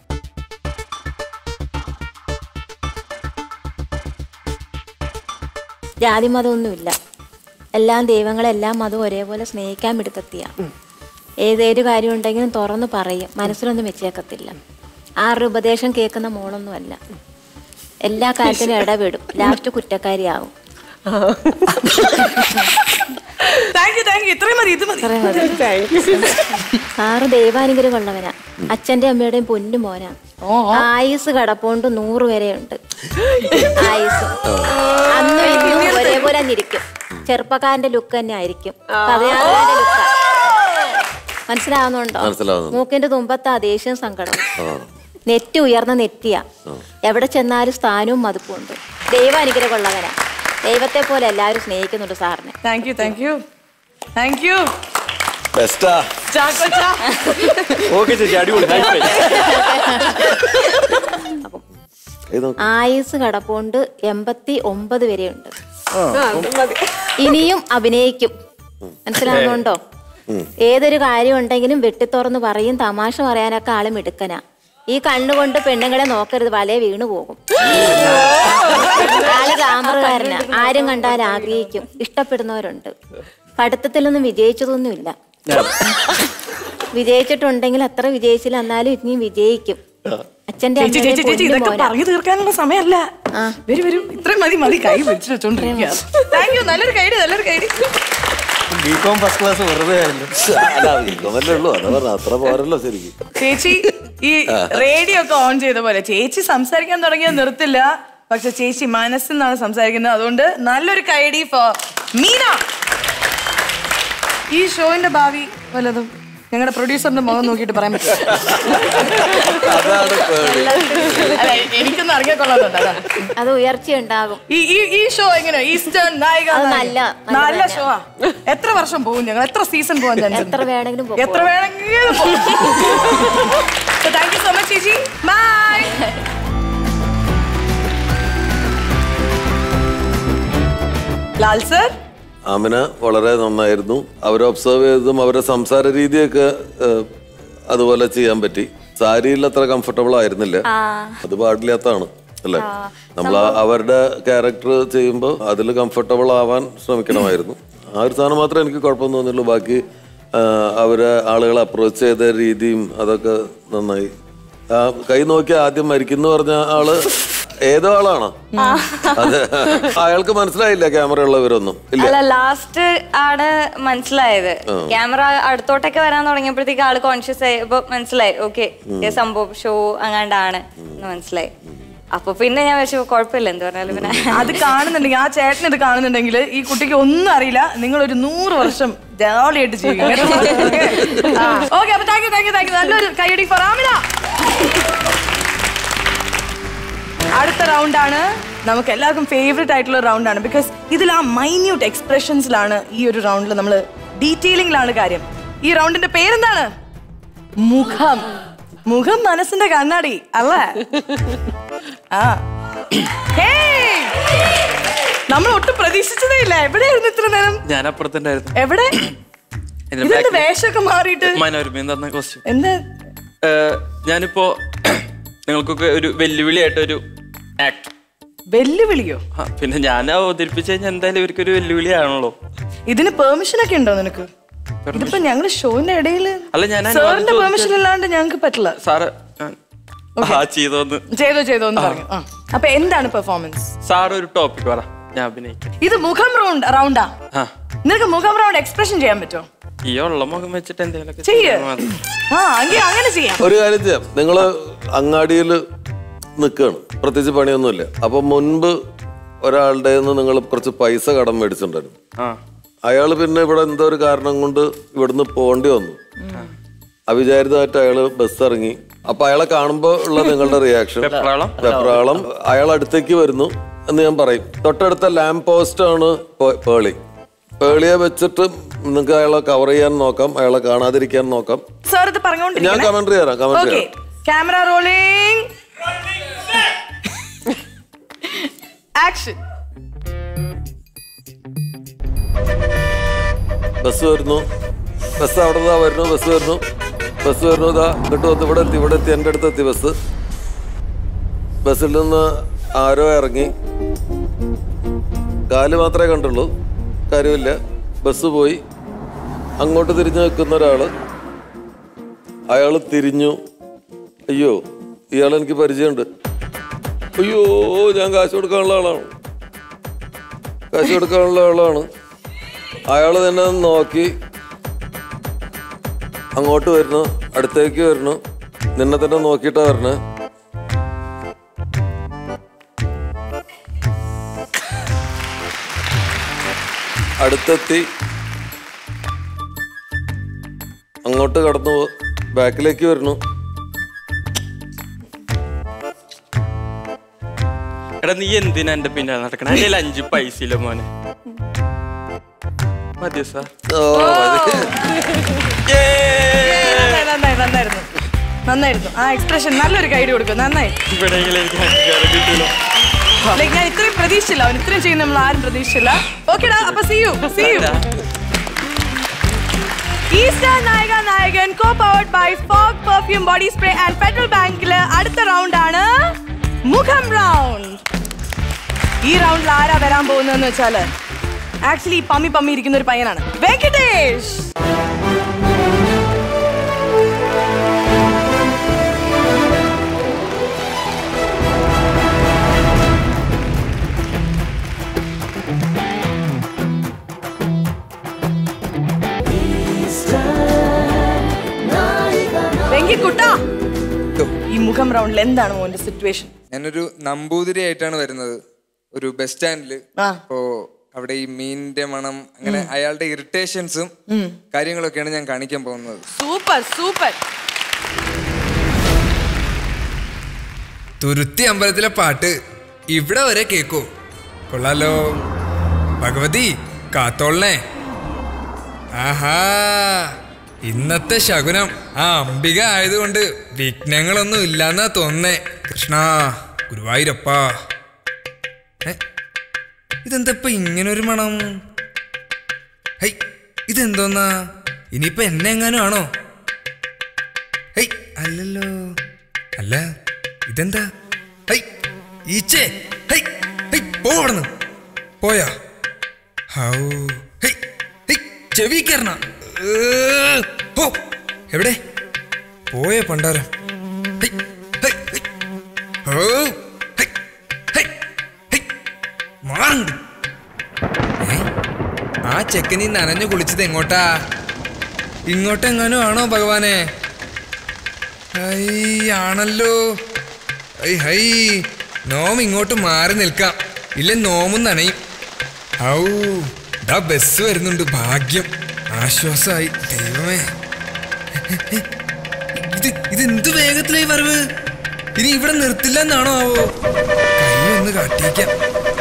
ജാതി മതമൊന്നുമില്ല എല്ലാം ദൈവങ്ങളെ എല്ലാ മതവും ഒരേപോലെ സ്നേഹിക്കാൻ മിടുക്കത്തിയ ഏതേരു കാര്യം ഉണ്ടെങ്കിലും തുറന്ന് പറയും മനസ്സിലൊന്നും വെച്ചേക്കത്തില്ല ആരുടെ ഉപദേശം കേൾക്കുന്ന മോളൊന്നുമല്ല എല്ലാ കാര്യത്തിനും ഇടപെടും ലാസ്റ്റ് കുറ്റക്കാരിയാവും താങ്ക് യു താങ്ക് യു ഇത്രയും മതി ഇത് മതി ഇത്രയും മതി. സാറ് ദൈവാനുഗ്രഹം ഉള്ളവനാ അച്ഛന്റെ അമ്മയുടെയും പൊന്നു മോനാ ആയുസ് കടപ്പോണ്ട് നൂറ് വരെയുണ്ട് ആയുസ് അന്നും ഇന്നും ഒരേപോലെ തന്നെ ഇരിക്കും ചെറുപ്പക്കാരന്റെ ലുക്ക് തന്നെ ആയിരിക്കും പതിനാറുകാരന്റെ ലുക്ക് മനസ്സിലാവുന്നുണ്ടോ മനസ്സിലാവുന്നു. മൂക്കിന്റെ തുമ്പത്താ ദേഷ്യം സങ്കടം നെറ്റ് ഉയർന്ന നെറ്റിയാ എവിടെ ചെന്നാലും സ്ഥാനവും മതുപ്പും ഉണ്ട് ദൈവാനുഗ്രഹം ഉള്ളവനാ ദൈവത്തെ പോലെ എല്ലാവരും സ്നേഹിക്കുന്നുണ്ട് സാറിനെ thank you thank you thank you ബെസ്റ്റാ ചാക്കോച്ച ഓക്കെ ചേച്ചി അടിപൊളി high five. ഇത് നോക്ക്. ആയുസ് കടപ്പുണ്ട് എൺപത്തി ഒമ്പത് വരെയുണ്ട് ഇനിയും അഭിനയിക്കും മനസ്സിലാവുന്നുണ്ടോ ഏതൊരു കാര്യം ഉണ്ടെങ്കിലും വെട്ടിത്തുറന്ന് പറയും തമാശ പറയാനൊക്കെ ആള് മിടുക്കനാ ഈ കണ്ണുകൊണ്ട് പെണ്ണുങ്ങളെ നോക്കരുത് വലയെ വീണു പോകും ആള് കാമറുകാരനാ ആരും കണ്ടാൽ ആഗ്രഹിക്കും ഇഷ്ടപ്പെടുന്നവരുണ്ട് പഠിത്തത്തിലൊന്നും വിജയിച്ചതൊന്നുമില്ല വിജയിച്ചിട്ടുണ്ടെങ്കിൽ അത്ര വിജയിച്ചില്ല എന്നാലും ഇനിയും വിജയിക്കും അച്ഛന്റെ ചേച്ചി ചേച്ചി ചേച്ചി അമ്മയുടെയും ഇതൊക്കെ പൊന്നു മോനാ. പറഞ്ഞു തീർക്കാനുള്ള സമയമല്ല വരൂ വരൂ ഇത്രയും മതി മതി കൈ പിടിച്ചു വെച്ചോണ്ടിരിക്കുക താങ്ക് യു നല്ലൊരു കൈഡി നല്ലൊരു കൈഡി ബികോം ഫസ്റ്റ് ക്ലാസ് വെറുതെ ആയിരുന്നു അല്ല ഇതൊന്നല്ലേ ഉള്ളൂ അതാ പറഞ്ഞ അത്ര പോരല്ലോ ശരിക്കും ചേച്ചി ഈ റേഡിയോ ഒക്കെ ഓൺ ചെയ്ത പോലെ ചേച്ചി സംസാരിക്കാൻ തുടങ്ങിയാൽ നിർത്തില്ല പക്ഷെ ചേച്ചി മനസ്സിൽ നിന്നാണ് സംസാരിക്കുന്നത് അതുകൊണ്ട് നല്ലൊരു കൈഡി ഫോർ മീന ഈ ഷോയിന്റെ ഭാവി വല്ലതും ഞങ്ങളുടെ പ്രൊഡ്യൂസറിന്റെ മുഖം നോക്കിയിട്ട് പറയാൻ പറ്റും അതാണ് പേടി അല്ല എനിക്കൊന്നും അറിയാൻ കൊള്ളാതുണ്ട് അതാണ് അത് ഉയർച്ചയുണ്ടാകും ഈ ഈ ഈ ഷോ എങ്ങനെയാ ഈസ്റ്റേൺ നായിക അത് നായിക. നല്ല- നല്ല നല്ല തന്നെ. ഷോ ആ എത്ര വർഷം പോകും ഞങ്ങൾ എത്ര സീസൺ പോകാൻ ചാൻസ് എത്ര വേണമെങ്കിലും പൊക്കോളൂ. എത്ര വേണമെങ്കിലും താങ്ക് യു സോ മച്ച് ചേച്ചി ബൈ ലാൽ സർ ആമിന വളരെ നന്നായിരുന്നു അവരെ ഒബ്സർവ് ചെയ്തതും അവരുടെ സംസാര രീതിയൊക്കെ ഏഹ്, അതുപോലെ ചെയ്യാൻ പറ്റി സാരിയിൽ അത്ര കംഫർട്ടബിൾ ആയിരുന്നില്ല അത് പാടില്ലാത്തതാണ് അല്ലേ നമ്മൾ ആ- അവരുടെ ക്യാരക്ടർ ചെയ്യുമ്പോൾ അതിൽ കംഫർട്ടബിൾ ആവാൻ ശ്രമിക്കണമായിരുന്നു ആ ഒരു സാധനം മാത്രമേ എനിക്ക് കുഴപ്പം തോന്നിയുള്ളൂ ബാക്കി ആ, അവരെ ആളുകളെ അപ്രോച്ച് ചെയ്ത രീതിയും അതൊക്കെ നന്നായി ആ, കൈ നോക്കി ആദ്യം മരിക്കുന്നു പറഞ്ഞ ആള് ഏതോ ആളാണോ അതെ അയാൾക്ക് മനസ്സിലായില്ല ക്യാമറ ഉള്ളവരൊന്നും ഇല്ല അല്ല ലാസ്റ്റ് ആണ് മനസ്സിലായത് ആ. ക്യാമറ അടുത്തോട്ടൊക്കെ വരാൻ തുടങ്ങിയപ്പോഴത്തേക്ക് ആള് കോൺഷ്യസ് ആയി ഇപ്പൊ മനസ്സിലായി ഓക്കെ സംഭവം ഷോ അങ്ങാണ്ടാണ് എന്ന് മനസ്സിലായി അപ്പൊ പിന്നെ ഞാൻ വെച്ചു കുഴപ്പമില്ല എന്ത് പറഞ്ഞാലും പിന്നെ അത് കാണുന്നുണ്ടെങ്കിൽ ആ ചേട്ടൻ ഇത് കാണുന്നുണ്ടെങ്കിൽ ഈ കുട്ടിക്ക് ഒന്നും അറിയില്ല നിങ്ങൾ ഒരു നൂറ് വർഷം ജോളിയായിട്ട് ജീവിക്കും ഓക്കെ അപ്പൊ thank you thank you thank you നല്ലൊരു കൈയടി ഫറാമിന അടുത്ത റൗണ്ടാണ് നമുക്ക് എല്ലാവർക്കും ഫേവറേറ്റ് ആയിട്ടുള്ള റൗണ്ടാണ് ബിക്കോസ് ഇതിൽ ആ മൈന്യൂട്ട് എക്സ്പ്രഷൻസിലാണ് ഈ ഒരു റൗണ്ടിൽ നമ്മൾ ഡീറ്റെയിലിംഗിലാണ് കാര്യം ഈ റൗണ്ടിന്റെ പേരെന്താണ് മുഖം മുഖം മനസ്സിന്റെ കണ്ണാടി അല്ലേ ആ ഹേയ്! നമ്മൾ ഒട്ടും പ്രതീക്ഷിച്ചതേ ഇല്ല എവിടെയായിരുന്നു ഇത്ര നേരം ഞാൻ അപ്പുറത്തുണ്ടായിരുന്നു എവിടെ ഇതിന്റെ ഇതെന്ത് back ല് വേഷമൊക്കെ മാറിയിട്ട് മനോരമയിൽ തന്ന കോസ്റ്റ്യൂം എന്താ ഞാനിപ്പോ നിങ്ങൾക്കൊക്കെ ഒരു വെല്ലുവിളിയായിട്ട് ഒരു ആക്ട് വെല്ലുവിളിയോ പിന്നെ ഞാൻ അവതരിപ്പിച്ചു കഴിഞ്ഞാൽ എന്തായാലും ഇവർക്കൊരു വെല്ലുവിളിയാണല്ലോ ഇതിന് പെർമിഷൻ ഒക്കെ ഉണ്ടോ നിനക്ക് ഇതിപ്പോ ഞങ്ങള് ഷോന്റെ ഇടയില് അല്ല ഞാൻ അനുവാദം സാറിന്റെ ചോദിച്ചത്- പെർമിഷൻ ഇല്ലാണ്ട് ഞങ്ങൾക്ക് പറ്റില്ല സാറ് ഞാൻ- ആ ചെയ്തോന്ന് ചെയ്തോ ചെയ്തോ എന്ന് പറഞ്ഞു ആ. അപ്പൊ എന്താണ് പെർഫോമൻസ് സാർ ഒരു ടോപ്പിക് പറ ഞാൻ അഭിനയിക്കാം ഇത് മുഖം റൗണ്ട് റൗണ്ടാ ആ നിനക്ക് മുഖം റൗണ്ട് എക്സ്പ്രഷൻ ചെയ്യാൻ പറ്റുമോ ഈ ഉള്ള മുഖം വെച്ചിട്ട് എന്തെങ്കിലുമൊക്കെ ചെയ്യ് ചെയ്താൽ മതി. ആ എങ്കിൽ അങ്ങനെ ചെയ്യാം ഒരു കാര്യം ചെയ്യാം നിങ്ങള് അങ്ങാടിയിൽ നിൽക്കുകയാണ് പ്രത്യേകിച്ച് പണിയൊന്നുമില്ല അപ്പൊ മുൻപ് ഒരാളുടെ നിന്ന് നിങ്ങൾ കുറച്ച് പൈസ കടം മേടിച്ചിട്ടുണ്ടായിരുന്നു ആ അയാൾ പിന്നെ ഇവിടെ എന്തോ ഒരു കാരണം കൊണ്ട് ഇവിടുന്ന് പോണ്ടി വന്നു അവിചാരിതമായിട്ട് അയാള് ബസ് ഇറങ്ങി അപ്പൊ അയാളെ കാണുമ്പോ ഉള്ള നിങ്ങളുടെ റിയാക്ഷൻ വെപ്രാളം? വെപ്രാളം അയാൾ അടുത്തേക്ക് വരുന്നു എന്ന് ഞാൻ പറയും തൊട്ടടുത്ത ലാമ്പ് പോസ്റ്റ് ആണ് പേ- പേളി പേളിയെ വെച്ചിട്ട് നിങ്ങൾക്ക് അയാളെ കവർ ചെയ്യാൻ നോക്കാം അയാളെ കാണാതിരിക്കാൻ നോക്കാം സാർ ഇത് ഞാൻ പറഞ്ഞുകൊണ്ടിരിക്കണേ കമന്ററി തരാം കമന്ററി ഓക്കെ തരാം ക്യാമറ റോളിംഗ് ആക്ഷൻ ബസ് വരുന്നു ബസ് അവിടെ നിന്നാ വരുന്നു ബസ് വരുന്നു ബസ് വരുന്നു ഇതാ ഇങ്ങോട്ട് വന്ന് ഇവിടെ എത്തി ഇവിടെ എത്തി എൻ്റെ അടുത്ത് എത്തി ബസ് ബസ്സിൽ നിന്ന് ആരോ ഇറങ്ങി കാല് മാത്രമേ കണ്ടുള്ളൂ കാര്യമില്ല ബസ് പോയി അങ്ങോട്ട് തിരിഞ്ഞു നിൽക്കുന്ന ഒരാള് അയാൾ തിരിഞ്ഞു അയ്യോ ഇയാൾ എനിക്ക് പരിചയമുണ്ട് അയ്യോ ഞാൻ കാശ് കൊടുക്കാനുള്ള ആളാണ് കാശ് കൊടുക്കാനുള്ള ആളാണ് അയാൾ തന്നെ നോക്കി അങ്ങോട്ട് വരുന്നു അടുത്തേക്ക് വരുന്നു നിന്നെ തന്നെ നോക്കിയിട്ടാ വരണേ അടുത്തെത്തി അങ്ങോട്ട് കടന്നു പോ- ബാക്കിലേക്ക് വരുന്നു എടാ നീ എന്തിനാ എന്റെ പിന്നാലെ നടക്കണേ എന്റെ കയ്യിൽ അഞ്ച് പൈസ ഇല്ല മോനെ മതിയോ സാർ ഓ, മതി. നന്നായി, നന്നായി നന്നായിരുന്നു നന്നായിരുന്നു ആ എക്സ്പ്രഷൻ നല്ലൊരു ഗൈഡ് കൊടുക്കും നന്നായി ഇവിടെയെങ്കിലും എനിക്ക് അഞ്ച് കയറി കിട്ടൂല ലൈക്ക് ഞാൻ ഇത്രയും പ്രതീക്ഷിച്ചില്ല അവൻ ഇത്രയും ചെയ്യുന്ന നമ്മൾ ആരും പ്രതീക്ഷിച്ചില്ല ഓക്കെടാ അപ്പൊ see you see you Easter Nayika Nayakan co powered by Fogg perfume body spray and Federal ബാങ്കില് അടുത്ത റൗണ്ട് ആണ് മുഖം റൗണ്ട് ഈ റൗണ്ടിൽ ആരാ വരാൻ പോകുന്നതെന്ന് വെച്ചാല് ആക്ച്വലി ഈ പമ്മി പമ്മി ഇരിക്കുന്ന ഒരു പയ്യനാണ് വെങ്കടേഷ് വെങ്കിക്കുട്ട ഈ മുഖം റൗണ്ടിൽ എന്താണ് മോന്റെ സിറ്റുവേഷൻ ഞാനൊരു നമ്പൂതിരി ആയിട്ടാണ് വരുന്നത് ഒരു ബസ് സ്റ്റാൻഡില് ആ. അപ്പോ അവിടെ ഈ മീനിന്റെ മണം അങ്ങനെ അയാളുടെ ഇറിറ്റേഷൻസും ഉം. കാര്യങ്ങളൊക്കെയാണ് ഞാൻ കാണിക്കാൻ പോകുന്നത് സൂപ്പർ സൂപ്പർ തുരുത്തി അമ്പലത്തിലെ പാട്ട് ഇവിടെ വരെ കേക്കോ കൊള്ളാലോ ഭഗവതി കാത്തോളനെ ആഹാ ഇന്നത്തെ ശകുനം ആ അംബിക ആയതുകൊണ്ട് വിഘ്നങ്ങളൊന്നും ഇല്ലാന്നാ തോന്നേ കൃഷ്ണ ഗുരുവായൂരപ്പാ ഏ, ഇതെന്താ ഇപ്പൊ ഇങ്ങനൊരു മണം ഹൈ ഇതെന്തോന്നാ ഇനിയിപ്പൊ എന്നെ എങ്ങാനും ആണോ ഹൈ അല്ലല്ലോ അല്ല ഇതെന്താ ഹൈ ഈച്ചേ ഹൈ ഹൈ പോ അവിടുന്ന് പോയാ ഹൗ ഹൈ ഹൈ ചെവി കയറണ ഏ, ഹോ, എവിടെ പോയ പണ്ടാരം ഹൈ, ഹൈ, ഹൈ. ഓ, ഹൈ, ഹൈ, ഹൈ. മാറുണ്ട് ഏ? ആ ചെക്കനീ നനഞ്ഞു കുളിച്ചത് എങ്ങോട്ടാ ഇങ്ങോട്ടെങ്ങാനും ആണോ ഭഗവാനെ ഹൈ ആണല്ലോ ഹൈ ഹൈ നോം ഇങ്ങോട്ട് മാറി നിൽക്കാം ഇല്ല നോമും നനയും ഔ ദാ ബസ് വരുന്നുണ്ട് ഭാഗ്യം ആശ്വാസമായി ദൈവമേ ഇത് ഇത് എന്ത് വേഗത്തിലായി വരവ് ഇനി ഇവിടെ നിർത്തില്ല എന്നാണോ ആവോ കൈ ഒന്ന് കാട്ടിയേക്കാം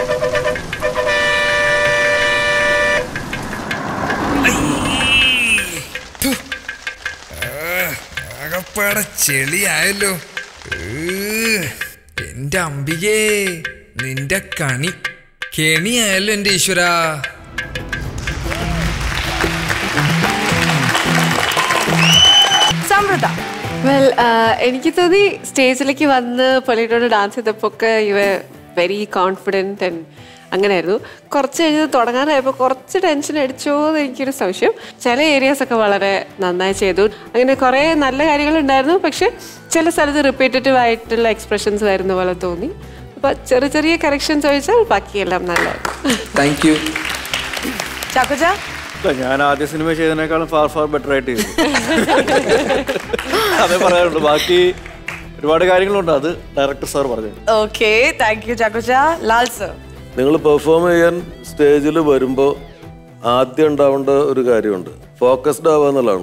ഥു. ആ, ആകപ്പാടെ ചെളിയായല്ലോ ഏ, എന്റെ അംബികേ നിന്റെ കണി കെണിയായല്ലോ എന്റെ ഈശ്വരാ സമൃദ്ധ വെൽ എനിക്ക് തോന്നി സ്റ്റേജിലേക്ക് വന്ന് പൊലിനോട് ഡാൻസ് ചെയ്തപ്പോൾ ഒക്കെ ഇവ വെരി കോൺഫിഡൻറ്റ് ആൻഡ് അങ്ങനെയായിരുന്നു കുറച്ച് കഴിഞ്ഞ് തുടങ്ങാനായപ്പോൾ കുറച്ച് ടെൻഷൻ അടിച്ചോ എന്ന് എനിക്കൊരു സംശയം ചില ഏരിയാസ് ഒക്കെ വളരെ നന്നായി ചെയ്തു അങ്ങനെ കുറേ നല്ല കാര്യങ്ങളുണ്ടായിരുന്നു പക്ഷെ ചില സ്ഥലത്ത് റിപ്പീറ്റേറ്റീവ് ആയിട്ടുള്ള എക്സ്പ്രഷൻസ് വരുന്ന പോലെ തോന്നി അപ്പോൾ ചെറിയ ചെറിയ കറക്ഷൻസ് ചോദിച്ചാൽ ബാക്കിയെല്ലാം നല്ലതായിരുന്നു താങ്ക് യു ചാക്കോച്ച ഇല്ല ഞാൻ ആദ്യ സിനിമ ചെയ്തതിനേക്കാളും ഫാർ ഫാർ ബെറ്റർ ആയിട്ട് ചെയ്തു അതേ പറയാനുള്ളൂ ബാക്കി ഒരുപാട് കാര്യങ്ങളുണ്ട് അത് ഡയറക്ടർ സാർ പറഞ്ഞു ഓക്കെ താങ്ക് യു ചാക്കോച്ച ലാൽ സർ നിങ്ങൾ പെർഫോം ചെയ്യാൻ സ്റ്റേജിൽ വരുമ്പോൾ ആദ്യം ഉണ്ടാവേണ്ട ഒരു കാര്യമുണ്ട് ഫോക്കസ്ഡ് ആവുക എന്നുള്ളതാണ്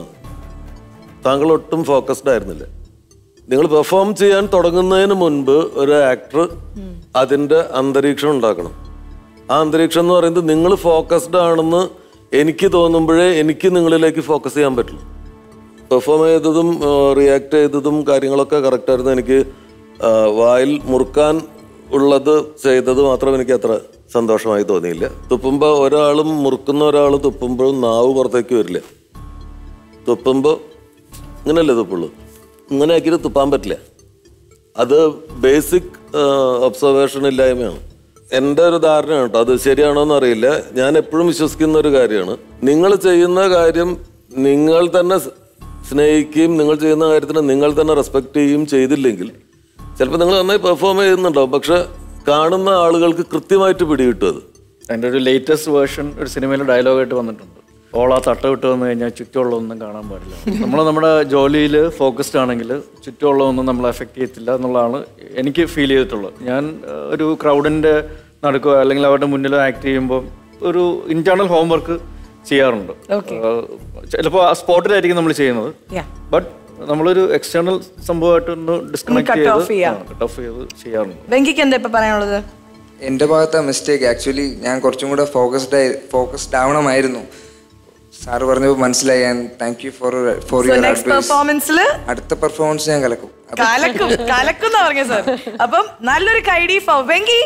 താങ്കൾ ഒട്ടും ഫോക്കസ്ഡ് ആയിരുന്നില്ല നിങ്ങൾ പെർഫോം ചെയ്യാൻ തുടങ്ങുന്നതിന് മുൻപ് ഒരു ആക്ടർ അതിൻ്റെ അന്തരീക്ഷം ഉണ്ടാക്കണം ആ അന്തരീക്ഷം എന്ന് പറയുന്നത് നിങ്ങൾ ഫോക്കസ്ഡ് ആണെന്ന് എനിക്ക് തോന്നുമ്പോഴേ എനിക്ക് നിങ്ങളിലേക്ക് ഫോക്കസ് ചെയ്യാൻ പറ്റുള്ളൂ പെർഫോം ചെയ്തതും റിയാക്ട് ചെയ്തതും കാര്യങ്ങളൊക്കെ കറക്റ്റായിരുന്നു എനിക്ക് ആ, വായിൽ മുറുക്കാൻ ഉള്ളത് ചെയ്തത് മാത്രം എനിക്ക് അത്ര സന്തോഷമായി തോന്നിയില്ല തുപ്പുമ്പോൾ ഒരാളും മുറുക്കുന്ന ഒരാൾ തുപ്പുമ്പോഴും നാവ് പുറത്തേക്ക് വരില്ല തുപ്പുമ്പോൾ ഇങ്ങനെയല്ലേ തുപ്പുള്ളൂ ഇങ്ങനെ ആക്കിയിട്ട് തുപ്പാൻ പറ്റില്ല അത് ബേസിക് ഒബ്സർവേഷൻ ഇല്ലായ്മയാണ് എൻ്റെ ഒരു ധാരണയാണ് കേട്ടോ അത് ശരിയാണോ എന്ന് അറിയില്ല ഞാൻ എപ്പോഴും വിശ്വസിക്കുന്ന ഒരു കാര്യമാണ് നിങ്ങൾ ചെയ്യുന്ന കാര്യം നിങ്ങൾ തന്നെ സ് സ്നേഹിക്കുകയും നിങ്ങൾ ചെയ്യുന്ന കാര്യത്തിന് നിങ്ങൾ തന്നെ റെസ്പെക്ട് ചെയ്യുകയും ചെയ്തില്ലെങ്കിൽ ചിലപ്പോൾ നിങ്ങൾ നന്നായി പെർഫോം ചെയ്യുന്നുണ്ടാവും പക്ഷെ കാണുന്ന ആളുകൾക്ക് കൃത്യമായിട്ട് പിടികിട്ടും അത് അതിൻ്റെ ഒരു ലേറ്റസ്റ്റ് വേർഷൻ ഒരു സിനിമയിൽ ഡയലോഗായിട്ട് വന്നിട്ടുണ്ട് ഓളാ തട്ട വിട്ട് വന്നു കഴിഞ്ഞാൽ ചുറ്റുമുള്ളതൊന്നും കാണാൻ പാടില്ല നമ്മൾ നമ്മുടെ ജോലിയിൽ ഫോക്കസ്ഡ് ആണെങ്കിൽ ചുറ്റുമുള്ളതൊന്നും നമ്മളെ എഫക്റ്റ് ചെയ്യത്തില്ല എന്നുള്ളതാണ് എനിക്ക് ഫീൽ ചെയ്തിട്ടുള്ളത് ഞാൻ ഏഹ്, ഒരു ക്രൗഡിൻ്റെ നടക്കുക അല്ലെങ്കിൽ അവരുടെ മുന്നിൽ ആക്ട് ചെയ്യുമ്പോൾ ഒരു ഇന്റേണൽ ഹോംവർക്ക് ചെയ്യാറുണ്ട് ചിലപ്പോൾ ആ സ്പോട്ടിലായിരിക്കും നമ്മൾ ചെയ്യുന്നത് Yeah. ബട്ട് നമ്മളൊരു എക്സ്റ്റേണൽ സംഭവമായിട്ട് ഒന്ന് ഡിസ്കണക്ട് cut off ചെയ്യാം. ചെയ്ത് കട്ട് ഓഫ് ചെയ്ത് ചെയ്യാറുണ്ട് വെങ്കിക്ക് എന്താ ഇപ്പൊ പറയാനുള്ളത് എൻ്റെ ഭാഗത്തെ മിസ്റ്റേക്ക് ആക്ച്വലി ഞാൻ കുറച്ചും കൂടെ ഫോക്കസ്ഡ് ആയി ഫോക്കസ്ഡ് ആവണമായിരുന്നു സാറ് പറഞ്ഞപ്പോൾ മനസ്സിലായി ഞാൻ thank you for for So your next advice പെർഫോമൻസിൽ അടുത്ത പെർഫോമൻസ് ഞാൻ കലക്കും കലക്കും കലക്കും എന്നാ പറഞ്ഞ സാർ അപ്പം നല്ലൊരു കൈഡി for Venky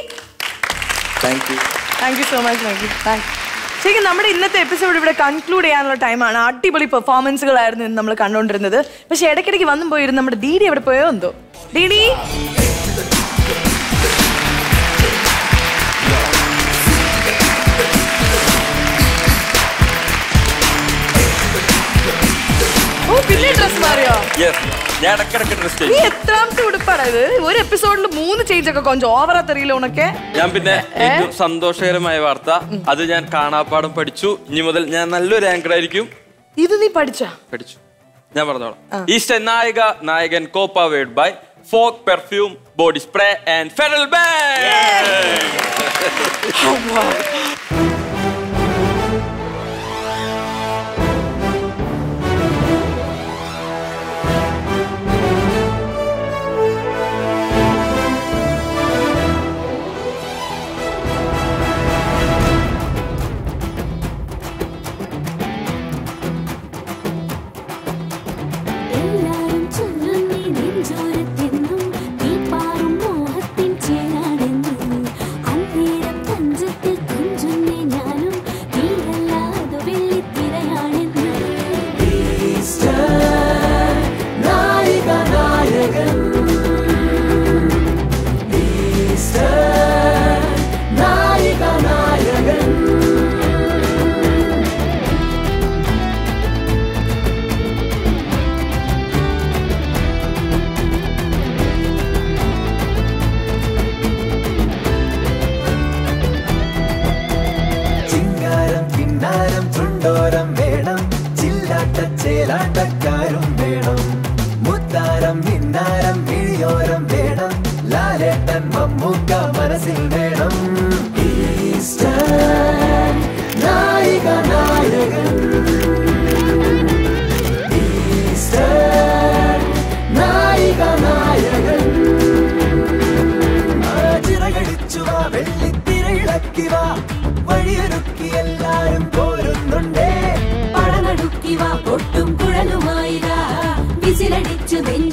thank you thank you so much Venky thank ശരിക്കും നമ്മുടെ ഇന്നത്തെ എപ്പിസോഡ് ഇവിടെ കൺക്ലൂഡ് ചെയ്യാനുള്ള ടൈമാണ് അടിപൊളി പെർഫോമൻസുകളായിരുന്നു ഇന്ന് നമ്മൾ കണ്ടുകൊണ്ടിരുന്നത് പക്ഷെ ഇടയ്ക്കിടയ്ക്ക് വന്നും പോയിരുന്നു നമ്മുടെ ഡീഡി എവിടെ പോയോ എന്തോ ഡീഡി ഓ പിന്നെ ഡ്രസ് മാറിയോ യെസ് ഞാൻ ഇടക്കിടക്ക് ഡ്രസ് നീ ചെയ്യും എത്രാമത്തെ ഉടുപ്പാണ് ഇത് ഒരു എപ്പിസോഡിൽ മൂന്ന് ചേഞ്ച് ഒക്കെ കൊഞ്ചം ഓവറാ തെറിയില്ല ഉണക്കെ ഞാൻ പിന്നെ ഏറ്റവും സന്തോഷകരമായ വാർത്ത അത് ഞാൻ കാണാപ്പാടം പഠിച്ചു ഇനി മുതൽ ഞാൻ നല്ലൊരു ആങ്കർ ആയിരിക്കും ഇത് നീ പഠിച്ച പഠിച്ചു ഞാൻ പറഞ്ഞോളാം east Nayika Nayakan co powered by Fogg perfume body spray and Federal Bank എല്ലാരും ചൊല്ലും നീ നെഞ്ചോരത്തെന്നും നീ പാറും മോഹത്തിൻ ചേരാടെന്നും അന്നേരം തഞ്ചത്തിൽ കൊണ്ടോരം വേണം ചില്ലാട്ട ചേലാട്ടക്കാരും വേണം മുത്താരം മിന്നാരം മിഴിയോരം വേണം ലാലേട്ടൻ മമ്മൂക്ക മനസ്സിൽ വേണം ഈസ്റ്റർ നായിക നായകൻ ഈസ്റ്റർ നായിക നായകൻ ചിറകടിച്ചു വാ വെള്ളിത്തിരയിളക്കി വാ വഴിയൊരുക്കി എല്ലാരും പോരുന്നുണ്ടേ പടനടുക്കി വാ പൊട്ടും കുഴലുമായി വിസിലടിച്ചു നെഞ്ഞു